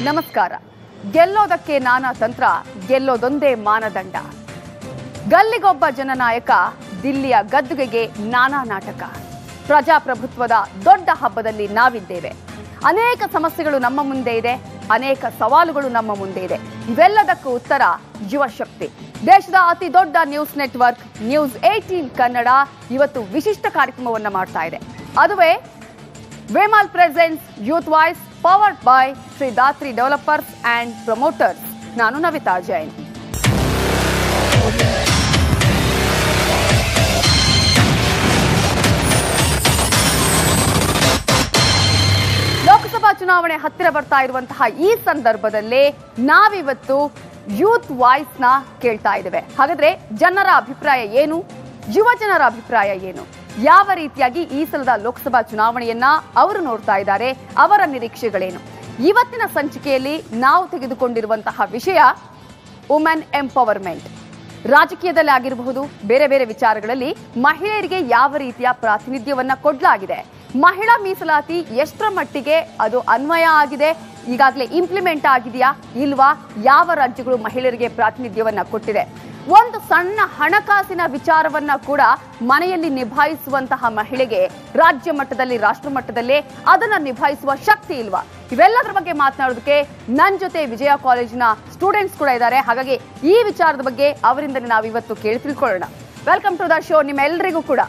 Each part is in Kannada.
ನಮಸ್ಕಾರ ಗೆಲ್ಲೋದಕ್ಕೆ ನಾನಾ ತಂತ್ರ ಗೆಲ್ಲೋದೊಂದೇ ಮಾನದಂಡ ಗಲ್ಲಿಗೊಬ್ಬ ಜನನಾಯಕ ದಿಲ್ಲಿಯ ಗದ್ದುಗೆಗೆ ನಾನಾ ನಾಟಕ ಪ್ರಜಾಪ್ರಭುತ್ವದ ದೊಡ್ಡ ಹಬ್ಬದಲ್ಲಿ ನಾವಿದ್ದೇವೆ ಅನೇಕ ಸಮಸ್ಯೆಗಳು ನಮ್ಮ ಮುಂದೆ ಇದೆ ಅನೇಕ ಸವಾಲುಗಳು ನಮ್ಮ ಮುಂದೆ ಇದೆ ಇವೆಲ್ಲದಕ್ಕೂ ಉತ್ತರ ಯುವ ಶಕ್ತಿ ದೇಶದ ಅತಿ ದೊಡ್ಡ news network news eighteen Kannada ಇವತ್ತು ವಿಶಿಷ್ಟ ಕಾರ್ಯಕ್ರಮವನ್ನ ಮಾಡ್ತಾ ಇದೆ ಅದುವೇ V Mall presents youth voice powered by Sri Dhatri developers and promoters ನಾನು ನವಿತಾ ಜೈನ್ ಲೋಕಸಭಾ ಚುನಾವಣೆ ಹತ್ತಿರ ಬರ್ತಾ ಇರುವಂತಹ ಈ ಸಂದರ್ಭದಲ್ಲಿ ನಾವಿವತ್ತು ಯೂತ್ ವಾಯ್ಸ್ ನ ಕೇಳ್ತಾ ಇದ್ದೇವೆ ಹಾಗಾದ್ರೆ ಜನರ ಅಭಿಪ್ರಾಯ ಏನು ಯುವ ಜನರ ಅಭಿಪ್ರಾಯ ಏನು ಯಾವ ರೀತಿಯಾಗಿ ಈ ಸಲದ ಲೋಕಸಭಾ ಚುನಾವಣೆಯನ್ನ ಅವರು ನೋಡ್ತಾ ಇದ್ದಾರೆ ಅವರ ನಿರೀಕ್ಷೆಗಳೇನು ಇವತ್ತಿನ ಸಂಚಿಕೆಯಲ್ಲಿ ನಾವು ತೆಗೆದುಕೊಂಡಿರುವಂತಹ ವಿಷಯ ವುಮೆನ್ ಎಂಪವರ್ಮೆಂಟ್ ರಾಜಕೀಯದಲ್ಲಿ ಆಗಿರಬಹುದು ಬೇರೆ ಬೇರೆ ವಿಚಾರಗಳಲ್ಲಿ ಮಹಿಳೆಯರಿಗೆ ಯಾವ ರೀತಿಯ ಪ್ರಾತಿನಿಧ್ಯವನ್ನ ಕೊಡಲಾಗಿದೆ ಮಹಿಳಾ ಮೀಸಲಾತಿ ಎಷ್ಟರ ಮಟ್ಟಿಗೆ ಅದು ಅನ್ವಯ ಆಗಿದೆ ಈಗಾಗಲೇ ಇಂಪ್ಲಿಮೆಂಟ್ ಆಗಿದೆಯಾ ಇಲ್ವಾ ಯಾವ ರಾಜ್ಯಗಳು ಮಹಿಳೆಯರಿಗೆ ಪ್ರಾತಿನಿಧ್ಯವನ್ನ ಕೊಟ್ಟಿದೆ ಒಂದು ಸಣ್ಣ ಹಣಕಾಸಿನ ವಿಚಾರವನ್ನ ಕೂಡ ಮನೆಯಲ್ಲಿ ನಿಭಾಯಿಸುವಂತಹ ಮಹಿಳೆಗೆ ರಾಜ್ಯ ಮಟ್ಟದಲ್ಲಿ ರಾಷ್ಟ್ರ ಮಟ್ಟದಲ್ಲೇ ಅದನ್ನ ನಿಭಾಯಿಸುವ ಶಕ್ತಿ ಇಲ್ವಾ ಇವೆಲ್ಲದರ ಬಗ್ಗೆ ಮಾತನಾಡೋದಕ್ಕೆ ನನ್ನ ಜೊತೆ ವಿಜಯ ಕಾಲೇಜಿನ ಸ್ಟೂಡೆಂಟ್ಸ್ ಕೂಡ ಇದ್ದಾರೆ ಹಾಗಾಗಿ ಈ ವಿಚಾರದ ಬಗ್ಗೆ ಅವರಿಂದಲೇ ನಾವು ಇವತ್ತು ಕೇಳಿ ತಿಳ್ಕೊಳ್ಳೋಣ ವೆಲ್ಕಮ್ ಟು ದ ಶೋ ನಿಮ್ಮೆಲ್ಲರಿಗೂ ಕೂಡ